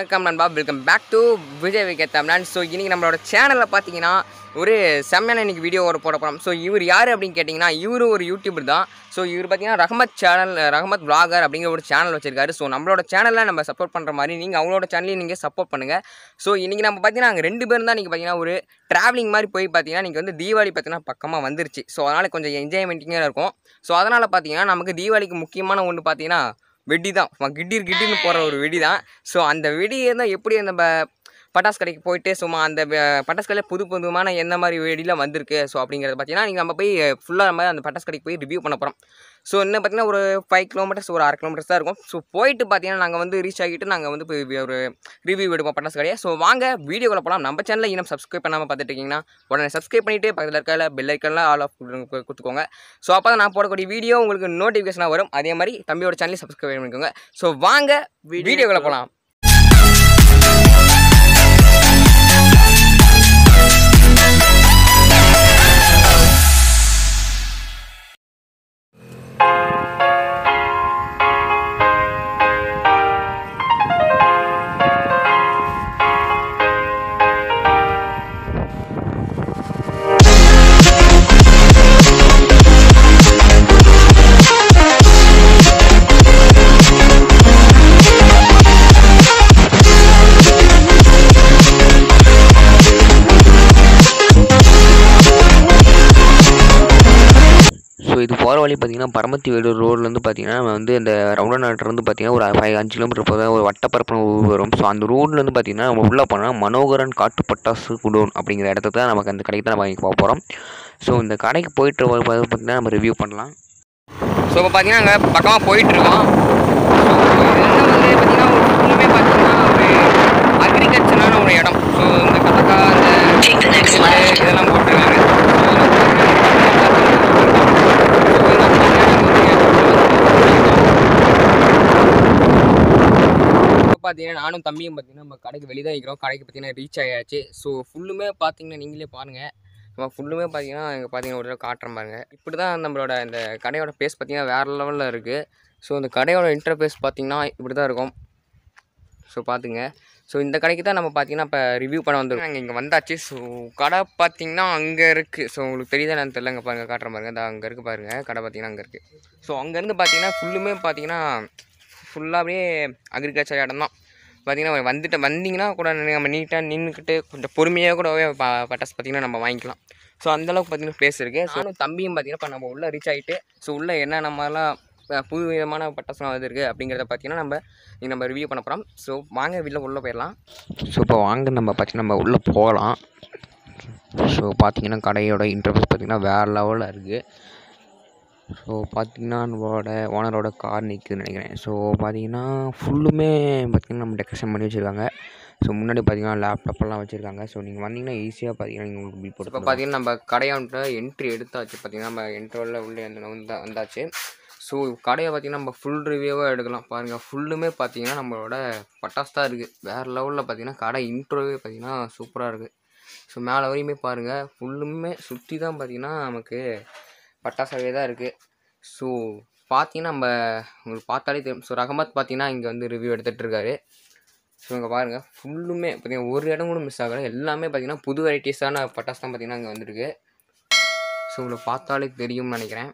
வணக்கம் நண்பா welcome back to Vijay VK Tamizhan so இன்றைக்கி நம்மளோட சேனலில் பார்த்தீங்கன்னா ஒரு செம்மையான இன்னைக்கு வீடியோ ஒரு போட போகிறோம் ஸோ இவர் யார் அப்படின்னு கேட்டிங்கன்னா இவர் ஒரு யூடியூபர் தான் ஸோ இவர் பார்த்தீங்கன்னா ரஹமத் சேனல் ரஹமத் vlogger அப்படிங்கிற ஒரு சேனல் வச்சிருக்காரு ஸோ நம்மளோட சேனலில் நம்ம சப்போர்ட் பண்ணுற மாதிரி நீங்கள் அவங்களோட சேனலையும் நீங்கள் சப்போர்ட் பண்ணுங்கள் ஸோ இன்றைக்கி நம்ம பார்த்தீங்கன்னா அங்கே ரெண்டு பேரும் தான் நீங்கள் பார்த்தீங்கன்னா ஒரு ட்ராவலிங் மாதிரி போய் பார்த்தீங்கன்னா நீங்கள் வந்து தீபாவளி பார்த்தீங்கன்னா பக்கமாக வந்துருச்சு ஸோ அதனால் கொஞ்சம் என்ஜாய்மெண்ட்டிங்காக இருக்கும் ஸோ அதனால் பார்த்தீங்கன்னா நமக்கு தீபாவளிக்கு முக்கியமான ஒன்று பார்த்தீங்கன்னா வெடி தான் சும்மா கிட்டிர் கிட்டின்னு போகிற ஒரு வெடி தான் ஸோ அந்த வெடியை தான் எப்படி நம்ம பட்டாசு கடைக்கு போயிட்டு சும்மா அந்த வ- பட்டாசு கடையில் புது புதுமான எந்த மாதிரி வெடிலாம் வந்திருக்கு ஸோ அப்படிங்கிறத பார்த்தீங்கன்னா நீங்கள் நம்ம போய் ஃபுல்லாக நம்ம அந்த பட்டாசு கடைக்கு போய் ரிவ்யூ பண்ண போகிறோம் ஸோ இன்னும் பார்த்தீங்கன்னா ஒரு ஃபைவ் கிலோமீட்டர்ஸ் ஒரு அரை கிலோமீட்டர்ஸ் தான் இருக்கும் ஸோ போயிட்டு பார்த்தீங்கன்னா நாங்கள் வந்து ரீச் ஆகிட்டு நாங்கள் வந்து போய் வி- ஒரு ரிவ்யூ எடுப்போம் பட்டாசு கடையை ஸோ வாங்க வீடியோக்குள்ள போகலாம் நம்ம சேனலில் இன்னும் சப்ஸ்கிரைப் பண்ணாமல் பார்த்துட்டு இருக்கீங்கன்னா உடனே சப்ஸ்கிரைப் பண்ணிவிட்டு பக்கத்தில் இருக்க பெல் ஐக்கனில் ஆல் ஆஃப் கொடுத்துக்கோங்க ஸோ அப்போ தான் நான் போடக்கூடிய வீடியோ உங்களுக்கு நோட்டிஃபிகேஷனாக வரும் அதே மாதிரி தம்பியோட சேனலையும் சப்ஸ்கிரைப் பண்ணிக்கோங்க ஸோ வாங்க வீடியோக்குள்ள போகலாம் ஸோ இது போகிற வழி பார்த்தீங்கன்னா பரமத்தி வேலூர் ரோட்லேருந்து பார்த்தீங்கன்னா நம்ம வந்து இந்த ரவுண்டா நாட்டிலேருந்து பார்த்தீங்கன்னா ஒரு ஃபைவ் அஞ்சு கிலோமீட்டர் போகிற ஒரு வட்டப்பரப்பு ஊர் வரும் ஸோ அந்த ரோட்லேருந்து பார்த்தீங்கன்னா நம்ம உள்ளே போனால் மனோகரன் காட்டு பட்டாசு குடோன் அப்படிங்கிற இடத்துக்கு தான் நமக்கு அந்த கடைக்கு தான் நம்ம போக போகிறோம் ஸோ இந்த கடைக்கு போயிட்டு வர பார்த்தீங்கன்னா நம்ம ரிவ்யூ பண்ணலாம் ஸோ இப்போ பார்த்தீங்கன்னா அங்கே பக்கமாக போயிட்டுருக்கோம் ஸோ இது வந்து பார்த்தீங்கன்னா ஒரு ஃபுல்லுமே பார்த்தீங்கன்னா ஒரு அக்ரிகல்ச்சரான ஒரு இடம் ஸோ இந்த கத்தக்கா இந்த நெல் இதெல்லாம் போட்டிருக்காங்க இப்போ பார்த்தீங்கன்னா நானும் தம்பியும் பார்த்தீங்கன்னா நம்ம கடைக்கு வெளியே தான் இருக்கிறோம் கடைக்கு பார்த்தீங்கன்னா ரீச் ஆகியாச்சு ஸோ ஃபுல்லுமே பார்த்தீங்கன்னா நீங்களே பாருங்கள் நம்ம ஃபுல்லுமே பார்த்தீங்கன்னா இங்கே பார்த்தீங்கன்னா ஒரு தடவை காட்டுறேன் பாருங்க இப்படி தான் நம்மளோட இந்த கடையோட பேஸ் பார்த்தீங்கன்னா வேறு லெவலில் இருக்குது ஸோ இந்த கடையோட இன்டர்ஃபேஸ் பார்த்தீங்கன்னா இப்படி தான் இருக்கும் ஸோ பார்த்துங்க ஸோ இந்த கடைக்கு தான் நம்ம பார்த்தீங்கன்னா இப்போ ரிவ்யூ பண்ண வந்துருக்கோம் நாங்கள் இங்கே வந்தாச்சு ஸோ கடை பார்த்தீங்கன்னா அங்கே இருக்குது ஸோ உங்களுக்கு தெரியுதா நான் தெரியல இங்கே பாருங்கள் காட்டுற பாருங்க இந்த அங்கே இருக்குது பாருங்கள் கடை பார்த்தீங்கன்னா அங்கே இருக்குது ஸோ அங்கேருந்து பார்த்தீங்கன்னா ஃபுல்லுமே பார்த்தீங்கன்னா ஃபுல்லாகவே அக்ரிகல்ச்சர் இடம் தான் பார்த்தீங்கன்னா வந்துட்டு வந்தீங்கன்னா கூட நம்ம நீட்டாக நின்றுக்கிட்டு கொஞ்சம் பொறுமையாக கூட ப பட்டாசு பார்த்தீங்கன்னா நம்ம வாங்கிக்கலாம் ஸோ அந்தளவுக்கு பார்த்தீங்கன்னா பிளேஸ் இருக்குது ஸோ நானும் தம்பியும் பார்த்தீங்கன்னா இப்போ நம்ம உள்ளே ரீச் ஆகிட்டு ஸோ உள்ளே என்னென்ன மாதிரிலாம் அஹ், புது விதமான பட்டாசுலாம் வந்துருக்கு அப்படிங்கிறத பார்த்தீங்கன்னா நம்ம இங்க நம்ம ரிவ்யூ பண்ண போகிறோம் ஸோ வாங்க வீட்டில் உள்ளே போயிடலாம் ஸோ இப்போ வாங்க நம்ம பார்த்தீங்கன்னா நம்ம உள்ளே போகலாம் ஸோ பார்த்தீங்கன்னா கடையோட இன்டர்ஃபேஸ் பார்த்தீங்கன்னா வேறு லெவலில் இருக்குது ஸோ பார்த்தீங்கன்னா நம்மளோட ஓனரோட கார் நிற்குதுன்னு நினைக்கிறேன் ஸோ பார்த்தீங்கன்னா ஃபுல்லுமே பார்த்தீங்கன்னா நம்ம டெக்கரேஷன் பண்ணி வச்சுருக்காங்க ஸோ முன்னாடி பார்த்தீங்கன்னா லேப்டாப்லாம் வச்சுருக்காங்க ஸோ நீங்கள் வந்தீங்கன்னா ஈஸியாக பார்த்தீங்கன்னா நீங்கள் உங்களுக்கு பில் இப்போ போட்டு பார்த்தீங்கன்னா நம்ம கடையாண்ட என்ட்ரி எடுத்தாச்சு பார்த்தீங்கன்னா நம்ம என்ட்ரோவில் உள்ளே வந்து வந்தா வந்தாச்சு ஸோ கடையை பார்த்தீங்கன்னா நம்ம ஃபுல் ரிவ்யூவாக எடுக்கலாம் பாருங்கள் ஃபுல்லுமே பார்த்தீங்கன்னா நம்மளோட பட்டாசு தான் இருக்குது வேறு லெவலில் பார்த்தீங்கன்னா கடை இன்ட்ரோவே பார்த்தீங்கன்னா சூப்பராக இருக்குது ஸோ மேலே வரையுமே பாருங்கள் ஃபுல்லுமே சுற்றி தான் பார்த்தீங்கன்னா நமக்கு பட்டாசாகவே தான் இருக்குது ஸோ பார்த்தீங்கன்னா நம்ம உங்களுக்கு பார்த்தாலே தெரியும் ஸோ ரஹமத் பார்த்தீங்கன்னா இங்கே வந்து ரிவ்யூ எடுத்துகிட்டு இருக்காரு ஸோ இங்கே பாருங்கள் ஃபுல்லுமே பார்த்தீங்கன்னா ஒரு இடம் கூட மிஸ் ஆகலை எல்லாமே பார்த்தீங்கன்னா புது வெரைட்டிஸான பட்டாசு தான் பார்த்தீங்கன்னா இங்கே வந்திருக்கு ஸோ உங்களுக்கு பார்த்தாலே தெரியும்னு நினைக்கிறேன்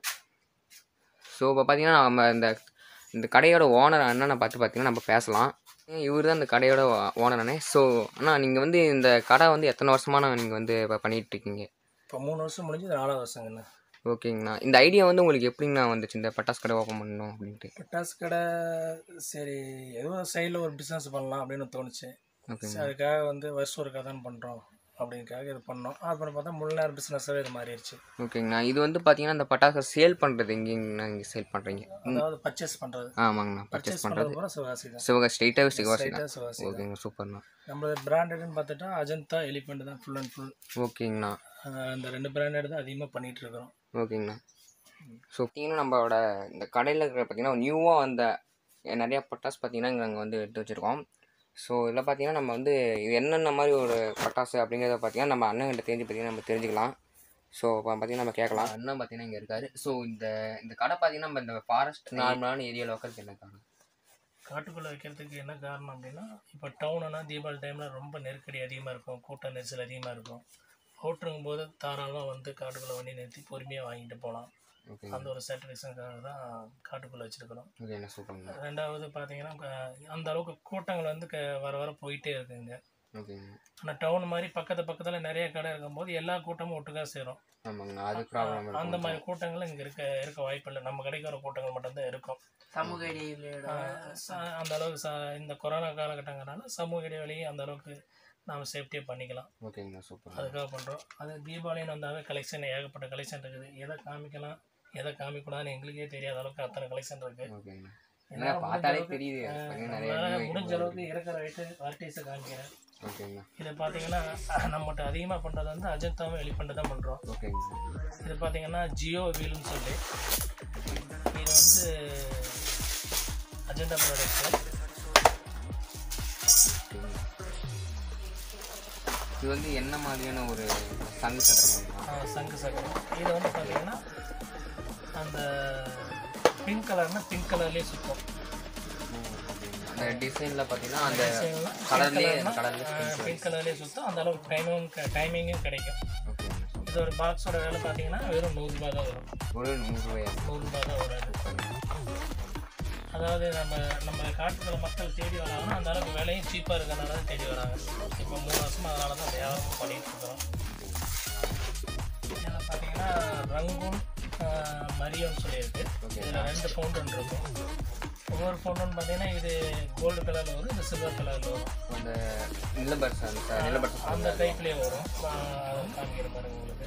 ஸோ இப்போ பார்த்தீங்கன்னா நம்ம இந்த இந்த கடையோட ஓனர் அண்ணனை பார்த்து பார்த்தீங்கன்னா நம்ம பேசலாம் இவர் தான் இந்த கடையோட ஓனர் அண்ணே ஸோ அண்ணா நீங்கள் வந்து இந்த கடை வந்து எத்தனை வருஷமான நீங்கள் வந்து இப்போ பண்ணிகிட்டு இருக்கீங்க இப்போ மூணு வருஷம் முடிஞ்சு இது நாலாவது வருஷங்கண்ணா ஓகேங்கண்ணா இந்த ஐடியா வந்து உங்களுக்கு எப்படிங்கண்ணா வந்துச்சு இந்த பட்டாசு கடை ஓப்பன் பண்ணணும் அப்படின்ட்டு பட்டாசு கடை சரி ஏதோ சைடில் ஒரு பிஸ்னஸ் பண்ணலாம் அப்படின்னு தோணுச்சு ஓகேங்க சரி, அதுக்காக வந்து வருஷம் ஒருக்கா தான் பண்ணுறோம் அப்படிங்கிறதுக்காக இது பண்ணோம் அப்புறம் பார்த்தா முழு நேரம் பிஸ்னஸாகவே இது மாறிடுச்சு ஓகேங்கண்ணா இது வந்து பார்த்தீங்கன்னா இந்த பட்டாசு சேல் பண்ணுறது எங்கேங்கண்ணா இங்கே சேல் பண்ணுறீங்க அதாவது பர்ச்சேஸ் பண்ணுறது ஆமாங்கண்ணா பர்ச்சேஸ் பர்ச்சேஸ் பண்ணுறது பண்ணுறது பூரா சிவகாசி தான் சிவகாசி ஸ்ட்ரெயிட்டாகவே சிவகாசி தான் ஸ்ட்ரைட்டாக சிவகாசி தான் ஓகேங்க சூப்பர்ண்ணா நம்மளது பிராண்டட்னு பார்த்துட்டா அஜந்தா எலிஃபெண்ட் தான் ஃபுல் அண்ட் ஃபுல் ஓகேங்கண்ணா அந்த ரெண்டு பிராண்டட் தான் அதிகமாக பண்ணிகிட்டு இருக்கிறோம் ஓகேங்கண்ணா ஸோ பார்த்தீங்கன்னா நம்மளோட இந்த கடையில் இருக்கிற பார்த்தீங்கன்னா நியூவாக வந்த நிறையா பட்டாசு பார்த்தீங்கன்னா இங்கே நாங்கள் வந்து எடுத்து வச்சுருக்கோம் ஸோ இதில் பார்த்தீங்கன்னா நம்ம வந்து இது என்னென்ன மாதிரி ஒரு பட்டாசு அப்படிங்கிறத பார்த்தீங்கன்னா நம்ம அண்ணன்கிட்ட தெரிஞ்சு பார்த்தீங்கன்னா நம்ம தெரிஞ்சுக்கலாம் ஸோ இப்போ பார்த்தீங்கன்னா நம்ம கேட்கலாம் அண்ணன் பார்த்தீங்கன்னா இங்கே இருக்காரு ஸோ இந்த இந்த கடை பார்த்தீங்கன்னா நம்ம இந்த ஃபாரஸ்ட் நார்மலான ஏரியா லோக்கல் என்ன கடை காட்டுக்குள்ளே வைக்கிறதுக்கு என்ன காரணம் அப்படின்னா இப்போ டவுனுனா தீபாவளி டைமில் ரொம்ப நெருக்கடி அதிகமாக இருக்கும் கூட்ட நெரிசல் அதிகமாக இருக்கும் அவுட்ருங்கும் போது தாராளமாக வந்து காட்டுக்குள்ளே வண்டி நிறுத்தி பொறுமையாக வாங்கிட்டு போகலாம் ஓகே அந்த ஒரு சாட்டிஸ்ஃபேக்ஷனுக்காக தான் காட்டுக்குள்ளே வச்சுருக்கிறோம் ஓகேண்ணா சூப்பர்ண்ணா ரெண்டாவது பார்த்தீங்கன்னா க- அந்த அளவுக்கு கூட்டங்கள் வந்து க வர வர போயிட்டே இருக்குங்க ஓகேங்க ஆனால் டவுன் மாதிரி பக்கத்து பக்கத்தில் நிறைய கடை இருக்கும்போது எல்லா கூட்டமும் ஒட்டுக்கா சேரும் ஆமாங்கண்ணா அது ப்ராப்ளம் அந்த மாதிரி கூட்டங்கள் இங்கே இருக்க இருக்க வாய்ப்பு இல்லை நம்ம கடைக்கு வர கூட்டங்கள் மட்டும்தான் இருக்கும் சமூக இடைவெளியோட ஆஹ் ச- அந்த அளவுக்கு ச இந்த கொரோனா காலகட்டங்களால சமூக இடைவெளியை அந்த அளவுக்கு நாம் சேஃப்டியாக பண்ணிக்கலாம் ஓகேங்கண்ணா சூப்பர் அதுக்காக பண்ணுறோம் அது தீபாவளின்னு வந்தாவே கலெக்ஷன் ஏகப்பட்ட கலெக்ஷன் இருக்குது எதை காமிக்கலாம் எதை காமிக்கூடாதுன்னு எங்களுக்கே தெரியாத அளவுக்கு அத்தனை கலெக்ஷன் இருக்குது ஓகேங்கண்ணா என்ன பார்த்தாலே தெரியுது பாத்தீங்கன்னா நிறைய நம்மளால new முடிஞ்ச item அளவுக்கு இருக்கிற வெயிட்டு வெரைட்டிஸை காமிக்கிறேன் ஓகேங்கண்ணா இதை பார்த்தீங்கன்னா நம்மகிட்ட அதிகமாக பண்ணுறது வந்து அஜந்தாவும் எலிஃபண்ட் தான் பண்ணுறோம் ஓகேங்கண்ணா இது பார்த்தீங்கன்னா ஜியோ வீல்னு சொல்லி இது வந்து அஜந்தா ப்ராடக்ட்டு ஓகேங்க. இது வந்து என்ன மாதிரியான ஒரு சங்கு சக்கரம் சங்கு சக்கரம் இது வந்து பார்த்தீங்கன்னா அந்த பிங்க் கலர்னா பிங்க் கலர்லேயே சுத்தம் அந்த டிசைனில் பார்த்தீங்கன்னா அந்த கலர்லேயே கலர்லேயே பிங்க் கலர்லேயே சுத்தம் அந்த அளவுக்கு டைமிங் டைமிங்கும் கிடைக்கும் ஓகேங்கண்ணா இது ஒரு பாக்ஸோட விலை பார்த்தீங்கன்னா வெறும் நூறுரூபா தான் வரும் ஒரு நூறுரூவாயா நூறுரூபா தான் வராது அதாவது நம்ம நம்ம காட்டுக்குள்ள மக்கள் தேடி வராங்கன்னா அந்த அளவுக்கு விலையும் சீப்பாக இருக்கிறனால தான் தேடி வராங்க இப்போ மூணு வருஷமா அதனால தான் வியாபாரம் பண்ணிட்டு இருக்கிறோம் இதில் பார்த்தீங்கன்னா ரங்கூன் ஆஹ், மரியம்னு சொல்லியிருக்கு இதில் ரெண்டு ஃபவுண்டன் இருக்கும் ஒவ்வொரு ஃபவுண்டன் பார்த்தீங்கன்னா இது கோல்டு கலரில் வரும் இது சில்வர் கலரில் வரும் அந்த நிலபர்ஸ் அந்த நிலபர்ஸ் அந்த டைப்லேயே வரும் ஆஹ், அதை காமிக்கிற பாருங்க உங்களுக்கு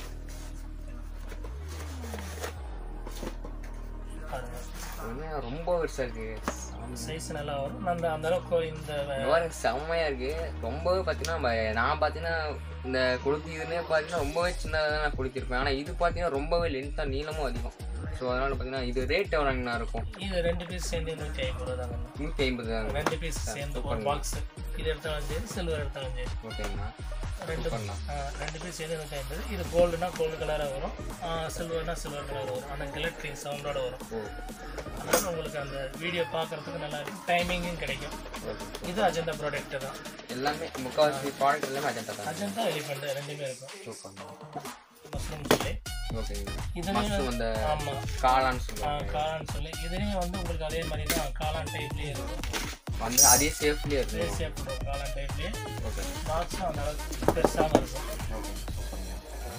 பாருங்க என்ன ரொம்ப பெருசாக இருக்குது சைஸ் நல்லா வரும் அந்த அந்த அளவுக்கு இந்த பாருங்க செம்மையாக இருக்குது ரொம்பவே பார்த்தீங்கன்னா நம்ம நான் பார்த்தீங்கன்னா இந்த கொளுத்தி இதுன்னே பார்த்தீங்கன்னா ரொம்பவே சின்னதாக தான் நான் கொளுத்திருப்பேன் ஆனால் இது பார்த்தீங்கன்னா ரொம்பவே லென்த்தாக நீளமும் அதிகம் ஸோ அதனால் பார்த்தீங்கன்னா இது ரேட் எவ்வளோங்கண்ணா இருக்கும் இது ரெண்டு பீஸ் சேர்ந்து நூற்றி ஐம்பது ரூபா தாங்க நூற்றி ஐம்பது தாங்க ரெண்டு பீஸ் சேர்ந்து ஒரு பாக்ஸ் இது எடுத்தாலும் சரி சில்வர் எடுத்தாலும் சரி ஓகேங்கண்ணா ரெண்டு ஆ, ரெண்டு பீஸ் சேர்ந்து நூற்றி ஐம்பது இது கோல்டுனா கோல்டு கலராக வரும் சில்வர்னா சில்வர் கலர் வரும் அந்த கிளட்ரிங் சவுண்டோட வரும் ஓ அதனால உங்களுக்கு அந்த வீடியோ பார்க்கறதுக்கு நல்லா இருக்கும் டைமிங்கும் கிடைக்கும் ஓகே இது அஜந்தா ப்ராடக்ட் தான் எல்லாமே முக்கால்வாசி ப்ராடக்ட் எல்லாமே அஜெண்டா தான் அஜந்தா எலிஃபண்ட் ரெண்டுமே இருக்கும் சூப்பர்ண்ணா மஷ்ரூம் சொல்லி ஓகேங்க இதுலேயும் மஷ்ரூம் அந்த ஆமாம் காளான்னு சொல்லுவாங்க காளான் சொல்லி இதுலேயும் வந்து உங்களுக்கு அதே மாதிரி தான் காளான் டைப்லேயே இருக்கும் வந்து அதே சேஃப்லேயே இருக்கு ஈஸியாக பண்ணுவோம் காளான் டைப்லேயே ஓகே பாக்ஸும் அந்த அளவுக்கு பெருசாக இருக்கும் ஓகே சூப்பர்ங்க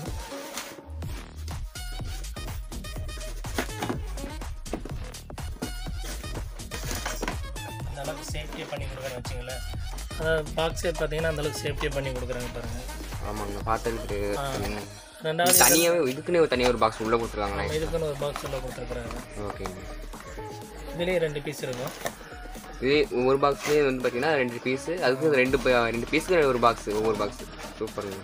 அந்த அளவுக்கு சேஃப்டியாக பண்ணி கொடுக்குறேன் வச்சுங்களேன் அதாவது பாக்ஸே பார்த்தீங்கன்னா அந்த அளவுக்கு சேஃப்டியாக பண்ணி கொடுக்குறாங்க பாருங்கள் ஆமாங்க பார்த்துருக்கு ரெண்டாவது தனியாகவே இதுக்குன்னே ஒரு தனியாக ஒரு பாக்ஸ் உள்ளே கொடுத்துருக்காங்களே இதுக்குன்னு ஒரு பாக்ஸ் உள்ள கொடுத்துருக்குறாங்க ஓகேங்க இதுலேயே ரெண்டு பீஸ் இருக்கும் இதே ஒவ்வொரு பாக்ஸ்லேயே வந்து பார்த்தீங்கன்னா ரெண்டு பீஸு அதுக்கு ரெண்டு ப- ரெண்டு பீஸுக்கு ஒரு பாக்ஸ் ஒவ்வொரு பாக்ஸ் சூப்பருங்க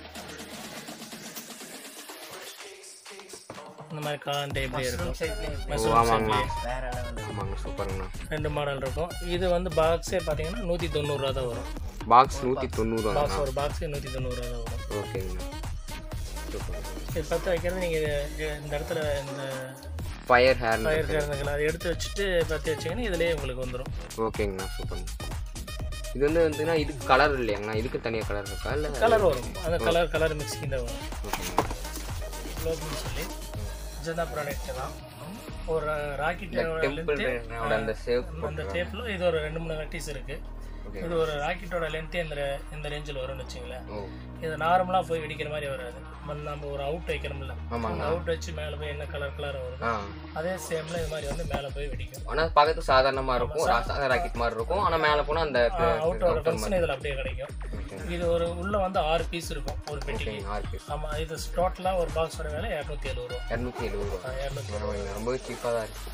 இந்த மாதிரி காளான் டைப்லேயே இருக்கும் ஓ மஷ்ரூம் ஆமாங்கண்ணா வேற லெவலில் ஆமாங்க சூப்பருங்கண்ணா ரெண்டு மாடல் இருக்கும் இது வந்து பாக்ஸே பார்த்தீங்கன்னா நூற்றி தொண்ணூறுரூவா தான் வரும் பாக்ஸ் நூற்றி தொண்ணூறுவாங்கண்ணா பாக்ஸ் ஒரு பாக்ஸே நூற்றி தொண்ணூறுரூவா தான் வரும் ஓகேங்கண்ணா சூப்பர் இது பற்ற வைக்கிறது நீங்கள் இந்த இடத்துல இந்த ஃபயர் ஹேர் ஃபயர் சேர்ந்துக்கலாம் அதை எடுத்து வச்சுட்டு பற்றி வச்சிங்கன்னா இதுலேயே உங்களுக்கு வந்துடும் ஓகேங்கண்ணா சூப்பருங்க இது வந்து வந்துன்னா இதுக்கு கலர் இல்லையாங்கண்ணா இதுக்கு தனியாக கலர் இருக்கா இல்லை கலர் வரும் அந்த கலர் கலர் மிக்சிங் தான் வரும் ஓகேங்கண்ணா குளோப்னு சொல்லி ஜதா ப்ராடக்ட் தான் ஒரு ராக்கெட் டெம்பிள் அந்த சேவ் அந்த ஷேப்பில் இது ஒரு ரெண்டு மூணு வெரைட்டிஸ் இருக்குது ஓகே இது ஒரு ராக்கெட்டோட லென்த்தே இந்த இந்த ரேஞ்சில் வரும்னு வச்சுங்களேன் ஓ இது நார்மலாக போய் வெடிக்கிற மாதிரி வராது ம- நம்ம ஒரு அவுட் வைக்கிறோம்ல ஆமாங்க அந்த அவுட் வச்சு மேலே போய் என்ன கலர் கலராக வரும் ஆ அதே சேமில் இது மாதிரி வந்து மேலே போய் வெடிக்கும் ஆனால் பார்க்கறதுக்கு சாதாரணமாக இருக்கும் சாதாரண ராக்கெட் மாதிரி இருக்கும் ஆனால் மேலே போனால் அந்த அவுட்டோட ஃபங்க்ஷன் இதில் அப்படியே கிடைக்கும் இது ஒரு உள்ளே வந்து ஆறு பீஸ் இருக்கும் ஒரு பெட்டிக்கு ஓகேங்க ஆறு பீஸ் ஆமாம் இது டோட்டலாக ஒரு பாக்ஸோட விலை இரநூத்தி எழுபது ரூபா இரநூத்தி எழுபது ரூபா இரநூத்தி பரவாயில்லைங்க ரொம்பவே சீப்பாக தான் இருக்கு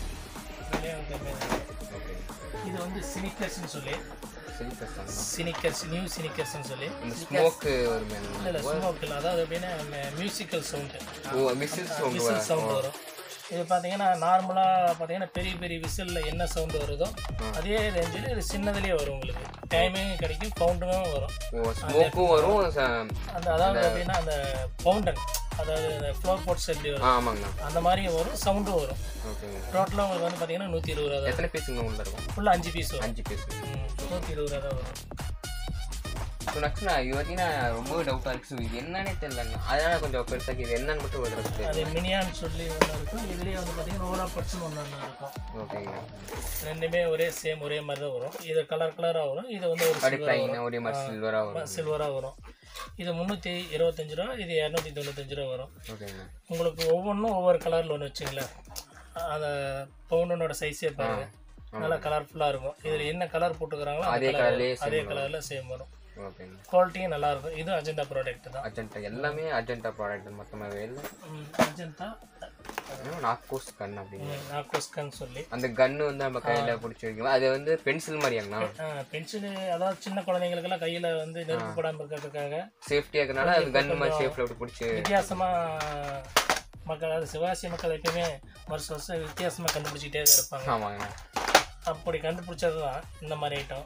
ஓகே இது வந்து சினிக்கர்ஸ்னு சொல்லி சிலிக்கர் தான் சினிக்கர்ஸ் நியூ சினிக்கர்ஸ்னு சொல்லி இந்த ஸ்மோக்கு வருமே இல்லை இல்லை ஸ்மோக் இல்லை அதாவது எப்படின்னா மியூசிக்கல் சவுண்டு ஓ விசில் சவுண்ட் விசில் சவுண்ட் வரும் இது பார்த்தீங்கன்னா நார்மலாக பார்த்தீங்கன்னா பெரிய பெரிய விசிலில் என்ன சவுண்டு வருதோ அதே ரேஞ்சில் இது சின்னதுலேயே வரும் உங்களுக்கு டைமிங் கிடைக்கும் பவுண்டுமே வரும் ஓ ஸ்மோக்கும் வரும் ச- அந்த அதாவது எப்படின்னா அந்த பவுண்டன் அதாவது ஃப்ளோர் போட்ஸ் எப்படி ஆ வரும் ஆமாங்கண்ணா அந்த மாதிரி வரும் சவுண்டும் வரும் ஓகேங்க டோட்டலாக உங்களுக்கு வந்து பார்த்தீங்கன்னா நூற்றி இருபது ரூபா தான் எத்தனை பீஸுங்க உள்ள இருக்கும் ஃபுல்லாக அஞ்சு பீஸ் வரும் அஞ்சு பீஸ் ம், நூற்றி இருபது ரூபா தான் வரும் ஸோ நெக்ஸ்ட் நான் இது பார்த்தீங்கன்னா ரொம்ப டவுட்டாக இருக்குது ஸோ இது என்னன்னே தெரியலங்க அதனால கொஞ்சம் பெருசாக இது என்னன்னு மட்டும் ஒரு தடவை அது மினியான்னு சொல்லி ஒன்று இருக்கும் இதுலேயே வந்து பார்த்தீங்கன்னா ஓரா பட்ஸ்னு ஒன்று ஒன்று இருக்கும் ஓகேங்கண்ணா ரெண்டுமே ஒரே சேம் ஒரே மாதிரி தான் வரும் இது கலர் கலராக வரும் இது வந்து ஒரு அப்படி பிளைனாக ஒரே மாதிரி சில்வராக வரும் சில்வராக வரும் இது முந்நூற்றி இருபத்தஞ்சு ரூபா இது இரநூத்தி தொண்ணூத்தஞ்சு ரூபா வரும் ஓகேங்கண்ணா உங்களுக்கு ஒவ்வொன்றும் ஒவ்வொரு கலரில் ஒன்று வச்சுங்களேன் அந்த பவுண்டனோட சைஸே பாருங்க நல்லா கலர்ஃபுல்லாக இருக்கும் இதில் என்ன கலர் போட்டுக்கிறாங்களோ அந்த அதே colour கலர்லேயே அதே கலரில் சேம் வரும் ஓகேங்க குவாலிட்டியும் நல்லா இருக்கும் இது அஜெண்டா ப்ராடக்ட் தான் அஜென்டா எல்லாமே அஜென்டா ப்ராடக்ட் மொத்தமாகவே இல்லை அஜெண்டா நாக்கோஸ் கன் அப்படின்னு நாக்கோஸ்கன் சொல்லி அந்த கன்னு வந்து நம்ம கையில் பிடிச்சி வைக்கலாம் அது வந்து பென்சில் மாதிரியாங்கண்ணா பென்சில் அதாவது சின்ன குழந்தைங்களுக்கெல்லாம் கையில் வந்து நெருப்பு படாமல் இருக்கிறதுக்காக சேஃப்டியாக இருக்கனால அது கன்னு மாதிரி சேஃப்டில் அப்படி பிடிச்சி வித்தியாசமாக மக்கள் அதாவது சிவாசி மக்கள் எப்பயுமே வருஷம் வருஷம் வித்தியாசமாக கண்டுபிடிச்சிக்கிட்டே தான் இருப்பாங்க ஆமாங்கண்ணா அப்படி கண்டுபிடிச்சது தான் இந்த மாதிரி ஐட்டம்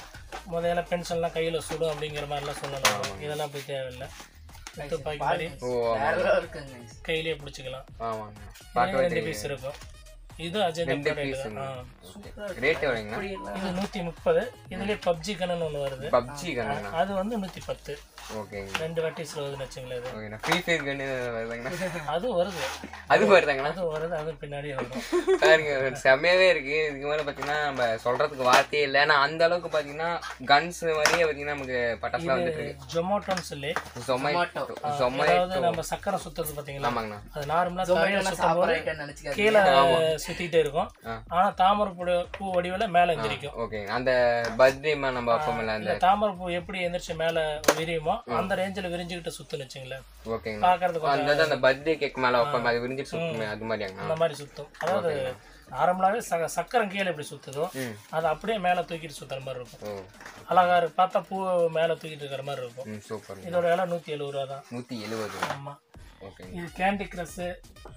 முதல்ல பென்ஷன்லாம் கையில் சுடும் அப்படிங்கிற மாதிரிலாம் சொல்லலாம் இதெல்லாம் அப்படி தேவையில்லை துப்பாக்கி மாதிரி ஓ வேற இருக்குங்க கையிலேயே பிடிச்சிக்கலாம் ஆமாங்கண்ணா இதுலயே பார்க்கவே ரெண்டு பீஸ் இருக்கும் இது அஜெண்டா ரெண்டு ப்ராடக்ட் பீஸுங்க தான் ஆ. ரேட் எவ்வளோங்கண்ணா இது நூற்றி முப்பது இதுலேயே பப்ஜி கண்ணன் ஒன்று வருது பப்ஜி கன்னுங்கண்ணா அது வந்து நூற்றி பத்து ஓகேங்க ரெண்டு வாட்டிஸில் வருதுன்னு வச்சுங்களேன் அது ஓகேண்ணா ஃப்ரீ ஃபயர் கன்னு வருதுங்கண்ணா அது வருது அது வருதாங்கண்ணா அது வருது அது பின்னாடியே வரும் பாருங்க செம்மையாவே இருக்கு இதுக்கு மேல பாத்தீங்கன்னா நம்ம சொல்றதுக்கு வார்த்தையே இல்லை ஆனா அந்த அளவுக்கு பாத்தீங்கன்னா கன்ஸ் மாதிரியே பாத்தீங்கன்னா நமக்கு பட்டாசுலாம் வந்துட்டு இருக்கு ஜொமோட்டோன்னு சொல்லி ஜொமேட்டோ ஜொமேட்டோ அதாவது நம்ம சக்கரை சுத்துறது பார்த்தீங்களா ஆமாங்கண்ணா அது நார்மலாக தரையில் சுத்தும் போது சாப்பிட்றேன் நினச்சிக்காது கீழே சுத்திட்டே இருக்கும் ஆ. ஆனா தாமரை பூ பூ வடிவில் மேலே எந்திரிக்கும் ஓகே அந்த பர்த்டே நம்ம அப்பமில்ல அந்த இந்த தாமரை பூ எப்படி எந்திரிச்சு மேலே விரியுமோ அந்த ரேஞ்சில் விரிஞ்சுக்கிட்டு சுத்துன்னு வச்சுங்களேன் ஓகேங்க பார்க்கறதுக்கு அந்த அந்த பர்த்டே கேக் மேல வைப்போம் அது விரிஞ்சிட்டு சுத்துமே அது மாதிரியாங்கண்ணா அந்த மாதிரி சுத்தும் அதாவது நார்மலாகவே ச சக்கரம் கீழே எப்படி சுத்துதோ ம். அது அப்படியே மேலே தூக்கிட்டு சுத்துற மாதிரி இருக்கும் ஓ அழகா இருக்கு பார்த்தா பூ மேலே தூக்கிட்டு இருக்கிற மாதிரி இருக்கும் ம் சூப்பர் இதோட விலை நூற்றி எழுபது ரூபா தான் நூத்தி எழுபது ஆமாம் ஓகேங்க இது கேண்டி க்ரஸ்ஸு